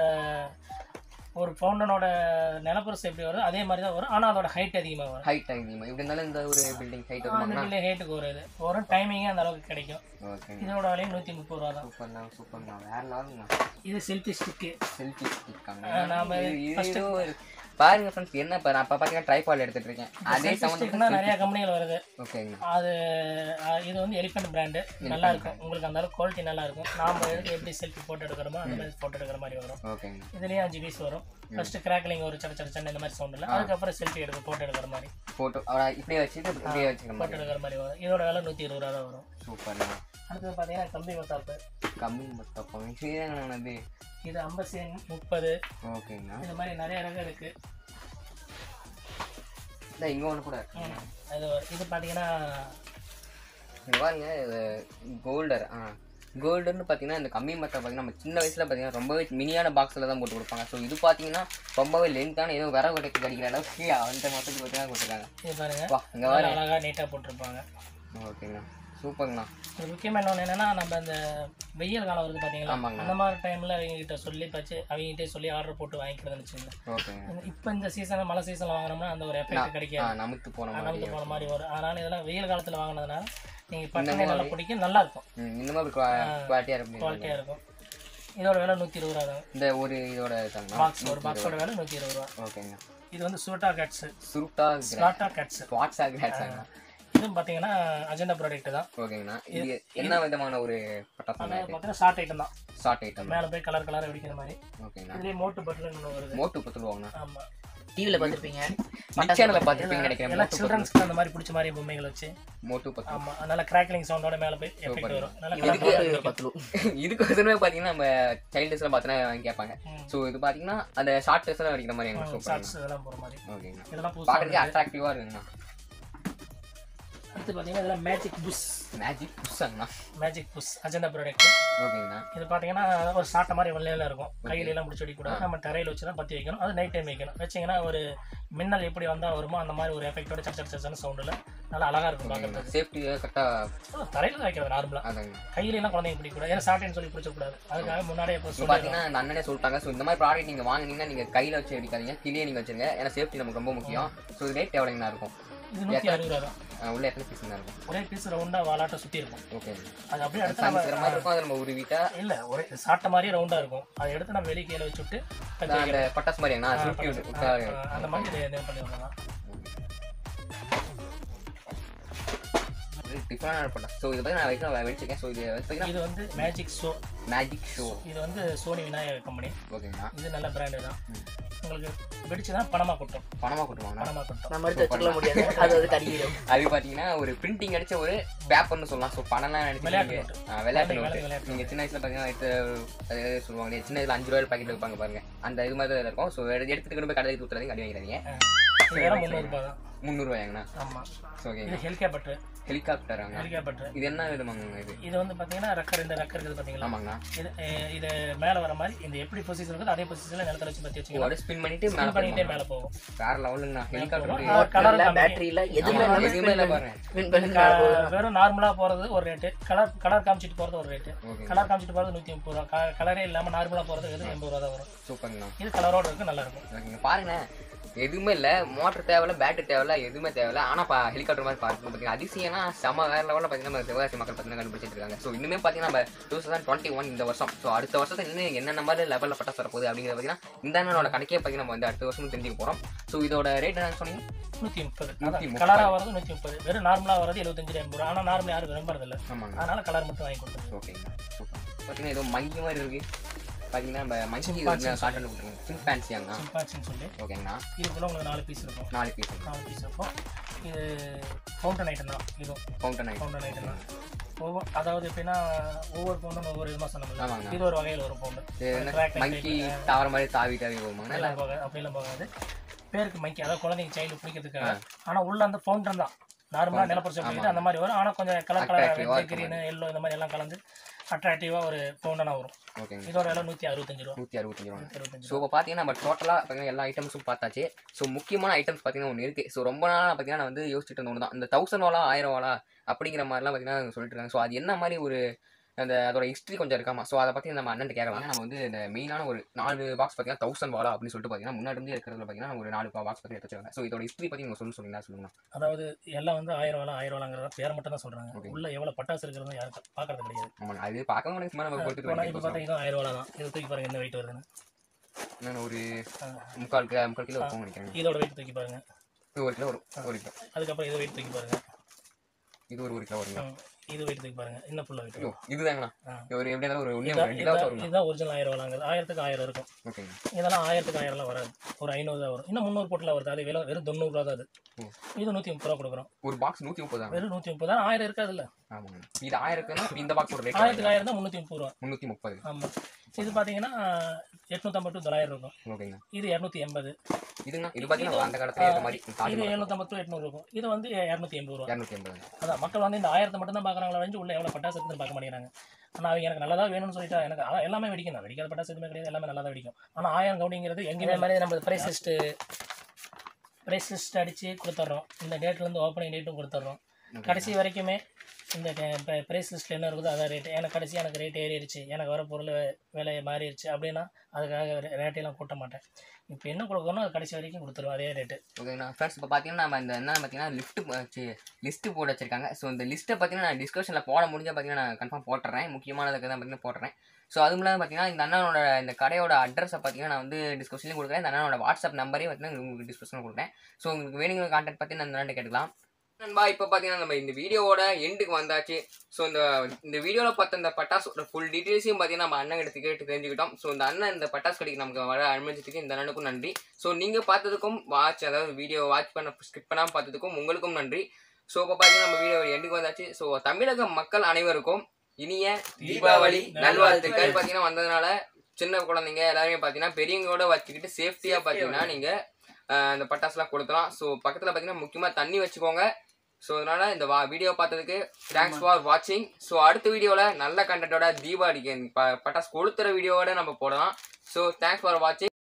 ஒரு ஃபவுண்டனோட நிலப்பரசு எப்படி வரும் அதே மாதிரி தான் வரும் ஆனால் அதோட ஹைட் அதிகமாக வரும் ஹைட் அதிகமாக இப்படி இருந்தாலும் இந்த ஒரு பில்டிங் ஹைட் அந்த வருமாங்கண்ணா பிள்ளை ஹைட்டுக்கு ஒரு இது வரும் டைமிங்கே அந்த அளவுக்கு கிடைக்கும் ஓகேங்க இதோட விலையும் நூற்றி முப்பது ரூபா தான் சூப்பர்ண்ணா சூப்பர்ண்ணா வேற லெவலுங்கண்ணா இது செல்ஃபி ஸ்டிக்கு செல்ஃபி ஸ்டிக்காங்க நாம இது ஏதோ ஒரு- பாருங்க ஃப்ரெண்ட்ஸ் என்ன இப்போ நான் இப்போ பார்த்தீங்கன்னா ட்ரைபால் எடுத்துட்டு இருக்கேன் அதே சம்மந்தம் ஸ்டிக்னா நிறைய கம்பெனிகள் வருது ஓகேங்க அது அஹ், இது வந்து எலிஃபென்ட் பிராண்டு நல்லா இருக்கும் உங்களுக்கு அந்த அளவுக்கு குவாலிட்டி நல்லா இருக்கும் நாம எதுக்கு எப்படி செல்ஃபி போட்டோ எடுக்கிறோமோ அந்த மாதிரி போட்டோ எடுக்கிற மாதிரி வரும் ஓகேங்க இதுலயே அஞ்சு பீஸ் வரும் ஃபர்ஸ்ட் கிராக்லிங் ஒரு சட சட சண்டை இந்த மாதிரி சவுண்ட் இல்லை அதுக்கப்புறம் செல்ஃபி எடுக்க போட்டோ எடுக்கிற மாதிரி ஃபோட்டோ இப்படியே வச்சுட்டு இப்படியே வச்சுக்கிற போட்டோ மாதிரி எடுக்கிற மாதிரி வரும் இதோட விலை நூற்றி இருபது ரூபா தான் வரும் சூப்பர்ண்ணா அடுத்தது பார்த்தீங்கன்னா கம்பி மத்தாப்பு கம்மி மொத்தம் இதுதாங்கண்ணா இது ஐம்பது முப்பது ஓகேங்கண்ணா இந்த மாதிரி நிறைய ரகம் இருக்கு இல்லை இங்கே ஒன்று கூட இருக்கு ம். அது வரும். இது பார்த்தீங்கன்னா இங்க பாருங்க இது கோல்டர் ஆ கோல்டுன்னு பார்த்தீங்கன்னா இந்த கம்மி மரத்தை பார்த்தீங்கன்னா நம்ம சின்ன வயசில் பார்த்தீங்கன்னா ரொம்பவே மினியான பாக்ஸில் தான் போட்டு கொடுப்பாங்க ஸோ இது பார்த்தீங்கன்னா ரொம்பவே லென்த்தான ஏதோ விறகு வெட்டைக்கு கடிக்கிற அளவுக்கு அந்த மொத்தத்துக்கு பார்த்தீங்கன்னா கொடுத்துருக்காங்க இது பாருங்க வா இங்கே வர அழகாக நீட்டாக போட்டிருப்பாங்க ஓகேங்கண்ணா சூப்பர்ங்கண்ணா இது முக்கியமாக இன்னொன்று என்னன்னா நம்ம இந்த வெயில் காலம் வருது பார்த்தீங்களா ஆமாங்க. அந்த மாதிரி டைமில் அவங்க கிட்ட சொல்லி பச்சு அவங்ககிட்டே சொல்லி ஆர்டர் போட்டு வாங்கிக்கிறதுன்னு வச்சுக்கோங்க ஓகேங்க இப்போ இந்த சீசனில் மழை சீசனில் வாங்கினோம்னா அந்த ஒரு எஃபெக்ட் ஆ கிடைக்காது நமத்து போன மாதிரி நமக்கு போன மாதிரி வரும் அதனால இதெல்லாம் வெயில் காலத்தில் வாங்கினதுனால நீங்கள் பட்டனே நல்லா பிடிக்கும் நல்லா இருக்கும் ம், இந்த மாதிரி குவாலிட்டியாக இருக்கும் குவாலிட்டியாக இருக்கும் இதோட விலை நூற்றி இருபது ரூபா தான் இந்த ஒரு இதோட தாங்கண்ணா பாக்ஸ் ஒரு பாக்ஸோட விலை நூற்றி இருபது ரூபா ஓகேங்க இது வந்து சூட்டா கட்ஸு சுருட்டா ஸ்லாட்டா கட்ஸு வாட்ஸ் ஆகுறாங்க இதுவும் பார்த்தீங்கன்னா அஜெண்டா ப்ராடக்ட் தான் ஓகேங்கண்ணா இது என்ன விதமான ஒரு பட்டாசம் அது பார்த்தீங்கன்னா ஷார்ட் ஐட்டம் தான் ஷார்ட் ஐட்டம் மேலே போய் கலர் கலராக வெடிக்கிற மாதிரி ஓகேங்கண்ணா இதுலேயே மோட்டு பட்டில் ஒன்று வருது மோட்டு பத்துருவாங்கண்ணா ஆமாம் டிவியில் பார்த்துருப்பீங்க சேனலில் பார்த்துருப்பீங்க நினைக்கிறேன் எல்லாம் சில்ட்ரன்ஸ்க்கு அந்த மாதிரி பிடிச்ச மாதிரி பொம்மைகள் வச்சு மோட்டு பத்து ஆமாம் அதனால கிராக்லிங் சவுண்டோட மேலே போய் எஃபெக்ட் வரும் நல்லா இதுக்கு கலர் பத்து ரூபா இதுக்கோசரமே பார்த்தீங்கன்னா நம்ம சைல்டுஸ்லாம் பார்த்தீங்கன்னா வாங்கி கேட்பாங்க ம். ஸோ இது பார்த்தீங்கன்னா அந்த ஷார்ட் டெஸ்ட்லாம் அடிக்கிற மாதிரி எங்களுக்கு சூப்பர் ஷார்ட்ஸ் இதெல்லாம் போகிற மாதிரி ஓகேங்கண்ணா இதெல்லாம் புதுசாக பார்க்கறதுக்கு அட்ராக்டிவாக இருக்குங்கண்ணா அடுத்து பார்த்தீங்கன்னா இதெல்லாம் மேஜிக் புஷ் மேஜிக் புஷ்ஷாங்கண்ணா மேஜிக் புஷ் அஜெண்டா ப்ராடக்ட் ஓகேங்கண்ணா இது பார்த்தீங்கன்னா ஒரு சாட்டை மாதிரி வெள்ளையில இருக்கும் கையில எல்லாம் பிடிச்சி அடிக்கூடாது நம்ம தரையில் வச்சு தான் பற்றி வைக்கணும் அது நைட் டைம் வைக்கணும் வச்சிங்கன்னா ஒரு மின்னல் எப்படி வந்தால் வருமோ அந்த மாதிரி ஒரு எஃபெக்டோட சச்ச சச்சன்னு சவுண்டில் நல்லா அழகாக இருக்கும் பார்க்கறதுக்கு சேஃப்டியாக கரெக்டாக தரையில் தான் வைக்கிறது நார்மலாக அதாங்க கையில எல்லாம் குழந்தைங்க பிடிக்கூடாது ஏன்னா சாட்டைன்னு சொல்லி பிடிச்சக்கூடாது அதுக்காக முன்னாடியே இப்போ இப்போ சொல்லி பார்த்தீங்கன்னா அந்த அண்ணனே சொல்லிட்டாங்க ஸோ இந்த மாதிரி ப்ராடக்ட் நீங்கள் வாங்குனீங்கன்னா நீங்கள் கையில் வச்சு அடிக்காதீங்க கீழே நீங்கள் வச்சுருங்க ஏன்னா சேஃப்டி நமக்கு ரொம்ப முக்கியம் ஸோ இது ரேட் எவ்வளோங்கண்ணா இருக்கும் இது நூற்றி அறுபது ரூபா தான் அஹ் உள்ள எத்தனை பீஸ் இருக்கும் ஒரே பீஸ் ரவுண்டாக வாலாட்ட சுற்றி இருக்கும் ஓகே அது அப்படியே எடுத்து சமைக்கிற மாதிரி நம்ம இருக்கும் அதை நம்ம உருவிட்டா இல்லை ஒரே சாட்டை மாதிரியே ரவுண்டாக இருக்கும் அதை எடுத்து நம்ம வெளியே கீழே வச்சுட்டு நான் அந்த பட்டாசு மாதிரிங்கண்ணா சுருட்டி விட்டு விட்டா அந்த மாதிரி இதை இது பண்ணி விடலாம் டிஃப்ரெண்டான பட்டாசு ஸோ இது பற்றி நான் வைக்க வச்சிருக்கேன் ஸோ இது பார்த்தீங்கன்னா இது வந்து மேஜிக் ஷோ மேஜிக் ஷோ இது வந்து சோனி விநாயகர் கம்பெனி ஓகேங்கண்ணா இது நல்ல பிராண்டு தான் உங்களுக்கு வெடிச்சு தான் பணமாக கொட்டும் பணமாக கொடுவாங்கண்ணா பணமாக கொட்டும் நம்ம எடுத்து வச்சுக்கலாம் முடியாது அது வந்து கடிக்கிறோம் அது பார்த்தீங்கன்னா ஒரு பிரிண்டிங் அடிச்ச ஒரு பேப்பர்னு சொல்லலாம் ஸோ பணம்லாம் நினைச்சு விளையாட்டு நீங்க- note. ஆ, விளையாட்டு விளையாட்டு நோட்டு விளையாட்டு நீங்கள் சின்ன வயசில் பார்த்தீங்கன்னா எடுத்து அது சொல்லுவாங்க சின்ன இதில் அஞ்சு ரூபாய் பாக்கெட் வைப்பாங்க பாருங்க அந்த இது மாதிரி தான் இருக்கும் ஸோ எடுத்துட்டு கொண்டு போய் கடையில் ஊற்றுறதையும் கடி வாங்கிறாதீங்க இது வேற முந்நூறுபா தான் முந்நூறுவாயாங்கண்ணா ஆமாம் ஸோ ஓகே இது ஹெலிகாப்டர் ஹெலிகாப்டராங்க ஹெலிகாப்டர் இது என்ன விதமாங்க இது இது வந்து பார்த்தீங்கன்னா ரெக்கர் இந்த ரெக்கர் இருக்குது பார்த்தீங்களா ஆமாங்கண்ணா இது அஹ், இது மேலே வர மாதிரி இந்த எப்படி பொசிஷன் இருக்குது அதே பொசிஷனில் நிலத்துல வச்சு பற்றி வச்சுக்கலாம் அப்படியே ஸ்பின் பண்ணிட்டு மேலே ஸ்பின் பண்ணிட்டே மேலே போகும் வேற லெவலுங்கண்ணா ஹெலிகாப்டர் கலர் இல்ல பேட்டரி இல்ல எதுவுமே ஆமா, நம்ம எதுவுமே இல்லை பாருங்க spin பண்ணி மேல போகுது. வெறும் நார்மலாக போகிறது ஒரு ரேட்டு கலர் கலர் காமிச்சிட்டு போகிறது ஒரு ரேட்டு ஓகே கலர் காமிச்சிட்டு போகிறது நூற்றி முப்பது ரூபா க- கலரே இல்லாமல் நார்மலாக போகிறது வெறும் எண்பது ரூபா தான் வரும் சூப்பர்ங்கண்ணா இது கலரோட இருக்கு நல்லா இருக்கும் ஓகேங்க பாருங்க எதுவுமே இல்லை மோட்டர் தேவையில்ல பேட்டரி தேவையில்ல எதுவுமே தேவையில்ல ஆனால் பா ஹெலிகாப்டர் மாதிரி பார்க்கணும் பார்த்தீங்கன்னா அதிசயம்னா செம வேற லெவலில் பார்த்தீங்கன்னா நம்ம சிவகாசி மக்கள் பார்த்தீங்கன்னா கண்டுபிடிச்சிட்டு இருக்காங்க ஸோ இன்னுமே பார்த்தீங்கன்னா நம்ம டூ தௌசண்ட் டுவெண்ட்டி ஒன் இந்த வருஷம் ஸோ அடுத்த வருஷத்துக்கு இன்னும் என்னென்ன மாதிரி லெவலில் பட்டாசு வரப்போகுது அப்படிங்கிறத பார்த்தீங்கன்னா இந்த அண்ணனோட கணக்கே பார்த்தீங்கன்னா நம்ம வந்து அடுத்த வருஷம் தெரிஞ்சுக்க போகிறோம் ஸோ இதோட ரேட் என்ன சொன்னீங்க நூற்றி முப்பது நூத்தி முப்பது. கலராக வரது நூற்றி முப்பது வெறும் நார்மலாக வரது எழுபத்தஞ்சு எண்பது ரூபா ஆனால் நார்மல் யாரும் விரும்புறதில்ல ஆமாங்க அதனால கலர் மட்டும் வாங்கி கொடுத்துருங்க ஓகேங்க சூப்பர் பார்த்தீங்கன்னா ஏதோ மங்கி மாதிரி இருக்கு பார்த்தீங்கன்னா நம்ம மங்கி Chimpanzee காட்டன் கொடுத்துருங்க சிம்பான்சியாங்கண்ணா சிம்பான்சின்னு சொல்லி ஓகேங்கண்ணா இதுக்குள்ள உங்களுக்கு நாலு பீஸ் இருக்கும் நாலு பீஸ் நாலு பீஸ் இருக்கும் இது ஃபவுண்டன் ஐட்டம் தான் இதுவும் ஃபவுண்டன் ஐட்டம் ஃபவுண்டன் ஐட்டம் தான் ஒவ்வொரு அதாவது எப்படின்னா ஒவ்வொரு பவுண்டும் ஒவ்வொரு விதமாக சொன்னோம்ல ஆமாங்க இது ஒரு வகையில் ஒரு பவுண்டு மங்கி தாவர மாதிரி தாவி தாவி போகுமாங்கண்ணா எல்லாம் போகாது அப்படியெல்லாம் போகாது பேருக்கு மங்கி அதாவது குழந்தைங்க சைல்டு பிடிக்கிறதுக்காக ஆனால் உள்ள அந்த ஃபவுண்டன் தான் நார்மலாக நிலப்பரிசு பண்ணிட்டு அந்த மாதிரி வரும் ஆனால் கொஞ்சம் கலர் கலர் Attractive-ஆ ரெட் இருக்க கிரீன் எல்லோ இந்த மாதிரி எல்லாம் கலந்து அட்ராக்டிவாக ஒரு ஃபவுண்டனாக வரும் ஓகேங்க இதோட விலை நூற்றி அறுபத்தஞ்சு ரூபா நூற்றி அறுபத்தஞ்சு ரூபா அறுபத்தஞ்சு ஸோ இப்போ பார்த்தீங்கன்னா நம்ம டோட்டலாக பார்த்தீங்கன்னா எல்லா ஐட்டம்ஸும் பார்த்தாச்சு ஸோ முக்கியமான ஐட்டம்ஸ் பார்த்தீங்கன்னா ஒன்று இருக்குது ஸோ ரொம்ப நாளாக பார்த்தீங்கன்னா நான் வந்து யோசிச்சுட்டு இருந்த ஒன்று தான் இந்த தௌசண்ட் வாலா ஆயிரம் வாலா அப்படிங்கிற மாதிரிலாம் பார்த்தீங்கன்னா சொல்லிட்டு இருக்காங்க ஸோ அது என்ன மாதிரி ஒரு அந்த அதோட ஹிஸ்ட்ரி கொஞ்சம் இருக்காமா ஸோ அதை பற்றி நம்ம அண்ணன் கேட்கலாம் நம்ம வந்து இந்த மெயினான ஒரு நாலு பாக்ஸ் பார்த்தீங்கன்னா தௌசண்ட் வாலா அப்படின்னு சொல்லிட்டு பார்த்தீங்கன்னா முன்னாடி இருந்து இருக்கிறதுல பார்த்தீங்கன்னா ஒரு நாலு பாக்ஸ் பற்றி எடுத்து வச்சுருக்காங்க ஸோ இதோட ஹிஸ்ட்ரி பற்றி நீங்கள் சொல்லி சொன்னீங்கன்னா சொல்லுங்க அதாவது எல்லாம் வந்து ஆயிரம் வாழை ஆயிரம் வாழாங்கிறத பேர் மட்டும் தான் சொல்கிறாங்க Okay. உள்ள எவ்வளோ பட்டாசு இருக்கிறது யாரும் பார்க்கறது கிடையாது ஆமாங்க அது பார்க்க முடியும் சும்மா நம்ம இப்போ இப்போ கொடுத்துட்டு பார்த்தீங்கன்னா ஆயிரம் வாழை தான் இது தூக்கி பாருங்க என்ன வெயிட் வருதுன்னு நான் ஒரு ஆ. முக்கால் கிலோ முக்கால் கிலோ இருக்கும் நினைக்கிறேன் இதோட வெயிட் தூக்கி பாருங்க இது ஒரு கிலோ வரும் ஒரு கிலோ அதுக்கப்புறம் இது வெயிட் தூக்கி பாருங்க இது ஒரு ஒரு கிலோ வருங்க ம், இது வெயிட் தூக்கி பாருங்க இன்னும் ஃபுல்லாக வெயிட் ஐயோ இதுதாங்கண்ணா ஆ. இது ஒரு எப்படி இருந்தாலும் ஒரு ஒன்று இதான் ரெண்டு கிலோ இதான் வருங்க இதுதான் ஒரிஜினல் ஆயிரம் வாழாங்கிறது ஆயிரத்துக்கு ஆயிரம் இருக்கும் ஓகேங்க இதெல்லாம் ஆயிரத்துக்கு ஆயிரம்லாம் வராது ஒரு ஐநூறு தான் வரும் இன்னும் முந்நூறு போட்டில் வருது அது விலை வெறும் தொண்ணூறுரூவா தான் அது ம். இது நூற்றி முப்பது ரூபா கொடுக்குறோம் ஒரு பாக்ஸ் நூற்றி முப்பது வெறும் நூற்றி முப்பது தான் ஆயிரம் இருக்காதுல்ல ஆமாங்க இது ஆயிரத்துனா இந்த பாக்ஸ் ஒரு ரேட் ஆயிரத்துக்கு ஆயிரம் தான் முந்நூற்றி முப்பது ரூபா முந்நூற்றி முப்பது ஆமாம் இது பார்த்தீங்கன்னா எட்நூற்றம்பது டு தொள்ளாயிரம் இருக்கும் ஓகேங்க இது இரநூத்தி எண்பது இதுங்க இது பார்த்தீங்கன்னா அந்த காலத்துல ஏற்ற மாதிரி இது தாஜ்மஹால் எழுநூற்றம்பது டு எட்நூறு இருக்கும் இது வந்து இரநூத்தி எண்பது ரூபா இரநூத்தி எண்பது அதான் மக்கள் வந்து இந்த ஆயிரத்தை மட்டும் தான் பார்க்குறாங்களா வந்து உள்ள எவ்வளோ பட்டாசு இருக்குன்னு பார்க்க மாட்டேங்கிறாங்க ஆனால் அவங்க எனக்கு நல்லதா வேணும்னு சொல்லிட்டா எனக்கு அதான் எல்லாமே வெடிக்கும் தான் வெடிக்காத பட்டாசு எதுவுமே கிடையாது எல்லாமே நல்லா தான் வெடிக்கும் ஆனால் ஆயிரம் கவுண்டிங்கிறது எங்கேயுமே மாதிரி நம்ம ப்ரைஸ் லிஸ்ட்டு ப்ரைஸ் லிஸ்ட் அடித்து கொடுத்துட்றோம் இந்த டேட்லேருந்து ஓப்பனிங் டேட்டும் கொடுத்துட்றோம் கடைசி வரைக்குமே இந்த ப்ரைஸ் லிஸ்ட்டில் என்ன இருக்குதோ அதான் ரேட்டு எனக்கு கடைசி எனக்கு ரேட் ஏறிடுச்சு எனக்கு வர பொருள் விலை மாறிடுச்சு அப்படின்னா அதுக்காக ரே- ரேட்டையெல்லாம் கூட்ட மாட்டேன் இப்போ என்ன கொடுக்கணும் அது கடைசி வரைக்கும் கொடுத்துருவோம் அதே ரேட்டு ஓகேண்ணா ஃப்ரெண்ட்ஸ் இப்போ பார்த்தீங்கன்னா நம்ம இந்த என்ன பார்த்தீங்கன்னா லிஃப்ட் லிஸ்ட்டு போட்டு வச்சிருக்காங்க ஸோ இந்த லிஸ்ட்டை பார்த்தீங்கன்னா நான் டிஸ்கஷனில் போட முடிஞ்சால் பார்த்தீங்கன்னா நான் கன்ஃபார்ம் போட்டுறேன் முக்கியமானதுக்கு தான் பார்த்தீங்கன்னா போட்டுறேன் ஸோ அதுவும் இல்லாமல் பார்த்தீங்கன்னா இந்த அண்ணனோட இந்த கடையோட அட்ரஸை பார்த்தீங்கன்னா நான் வந்து டிஸ்கஷன்லையும் கொடுக்குறேன் இந்த அண்ணனோட வாட்ஸ்அப் நம்பரையும் பார்த்தீங்கன்னா உங்களுக்கு டிஸ்கஷனில் கொடுக்குறேன் ஸோ உங்களுக்கு வேணுங்கிற கான்டாக்ட் பற்றி நான் இந்த அண்ணன் கேட்டுக்கலாம் நண்பா இப்போ பார்த்தீங்கன்னா நம்ம இந்த வீடியோவோட எண்டுக்கு வந்தாச்சு ஸோ இந்த இந்த வீடியோவில் பார்த்த இந்த பட்டாசோட ஃபுல் டீட்டெயில்ஸையும் பார்த்தீங்கன்னா நம்ம அண்ணன் கிட்ட கேட்டு தெரிஞ்சுக்கிட்டோம் ஸோ இந்த அண்ணன் இந்த பட்டாசு கடைக்கு நமக்கு வர அனுமதிச்சதுக்கு இந்த அண்ணனுக்கும் நன்றி ஸோ நீங்கள் பார்த்ததுக்கும் வாட்ச் அதாவது வீடியோ வாட்ச் பண்ண ஸ்கிப் பண்ணாமல் பார்த்ததுக்கும் உங்களுக்கும் நன்றி ஸோ இப்போ பார்த்தீங்கன்னா நம்ம வீடியோ எண்டுக்கு வந்தாச்சு ஸோ தமிழக மக்கள் அனைவருக்கும் இனிய தீபாவளி நல்வாழ்த்துக்கள் பார்த்தீங்கன்னா வந்ததுனால சின்ன குழந்தைங்க எல்லாருமே பார்த்தீங்கன்னா பெரியவங்களோட வச்சுக்கிட்டு சேஃப்டியாக பார்த்தீங்கன்னா நீங்கள் அந்த பட்டாசுலாம் கொடுக்கலாம் ஸோ பக்கத்தில் பார்த்தீங்கன்னா முக்கியமாக தண்ணி வச்சுக்கோங்க ஸோ அதனால் இந்த வா வீடியோ பார்த்ததுக்கு தேங்க்ஸ் ஃபார் வாட்சிங் ஸோ அடுத்த வீடியோவில் நல்ல கண்டென்ட்டோட தீபாவளிக்கு ப பட்டாசு கொளுத்துற வீடியோவோட நம்ம போடலாம் ஸோ தேங்க்ஸ் ஃபார் வாட்சிங்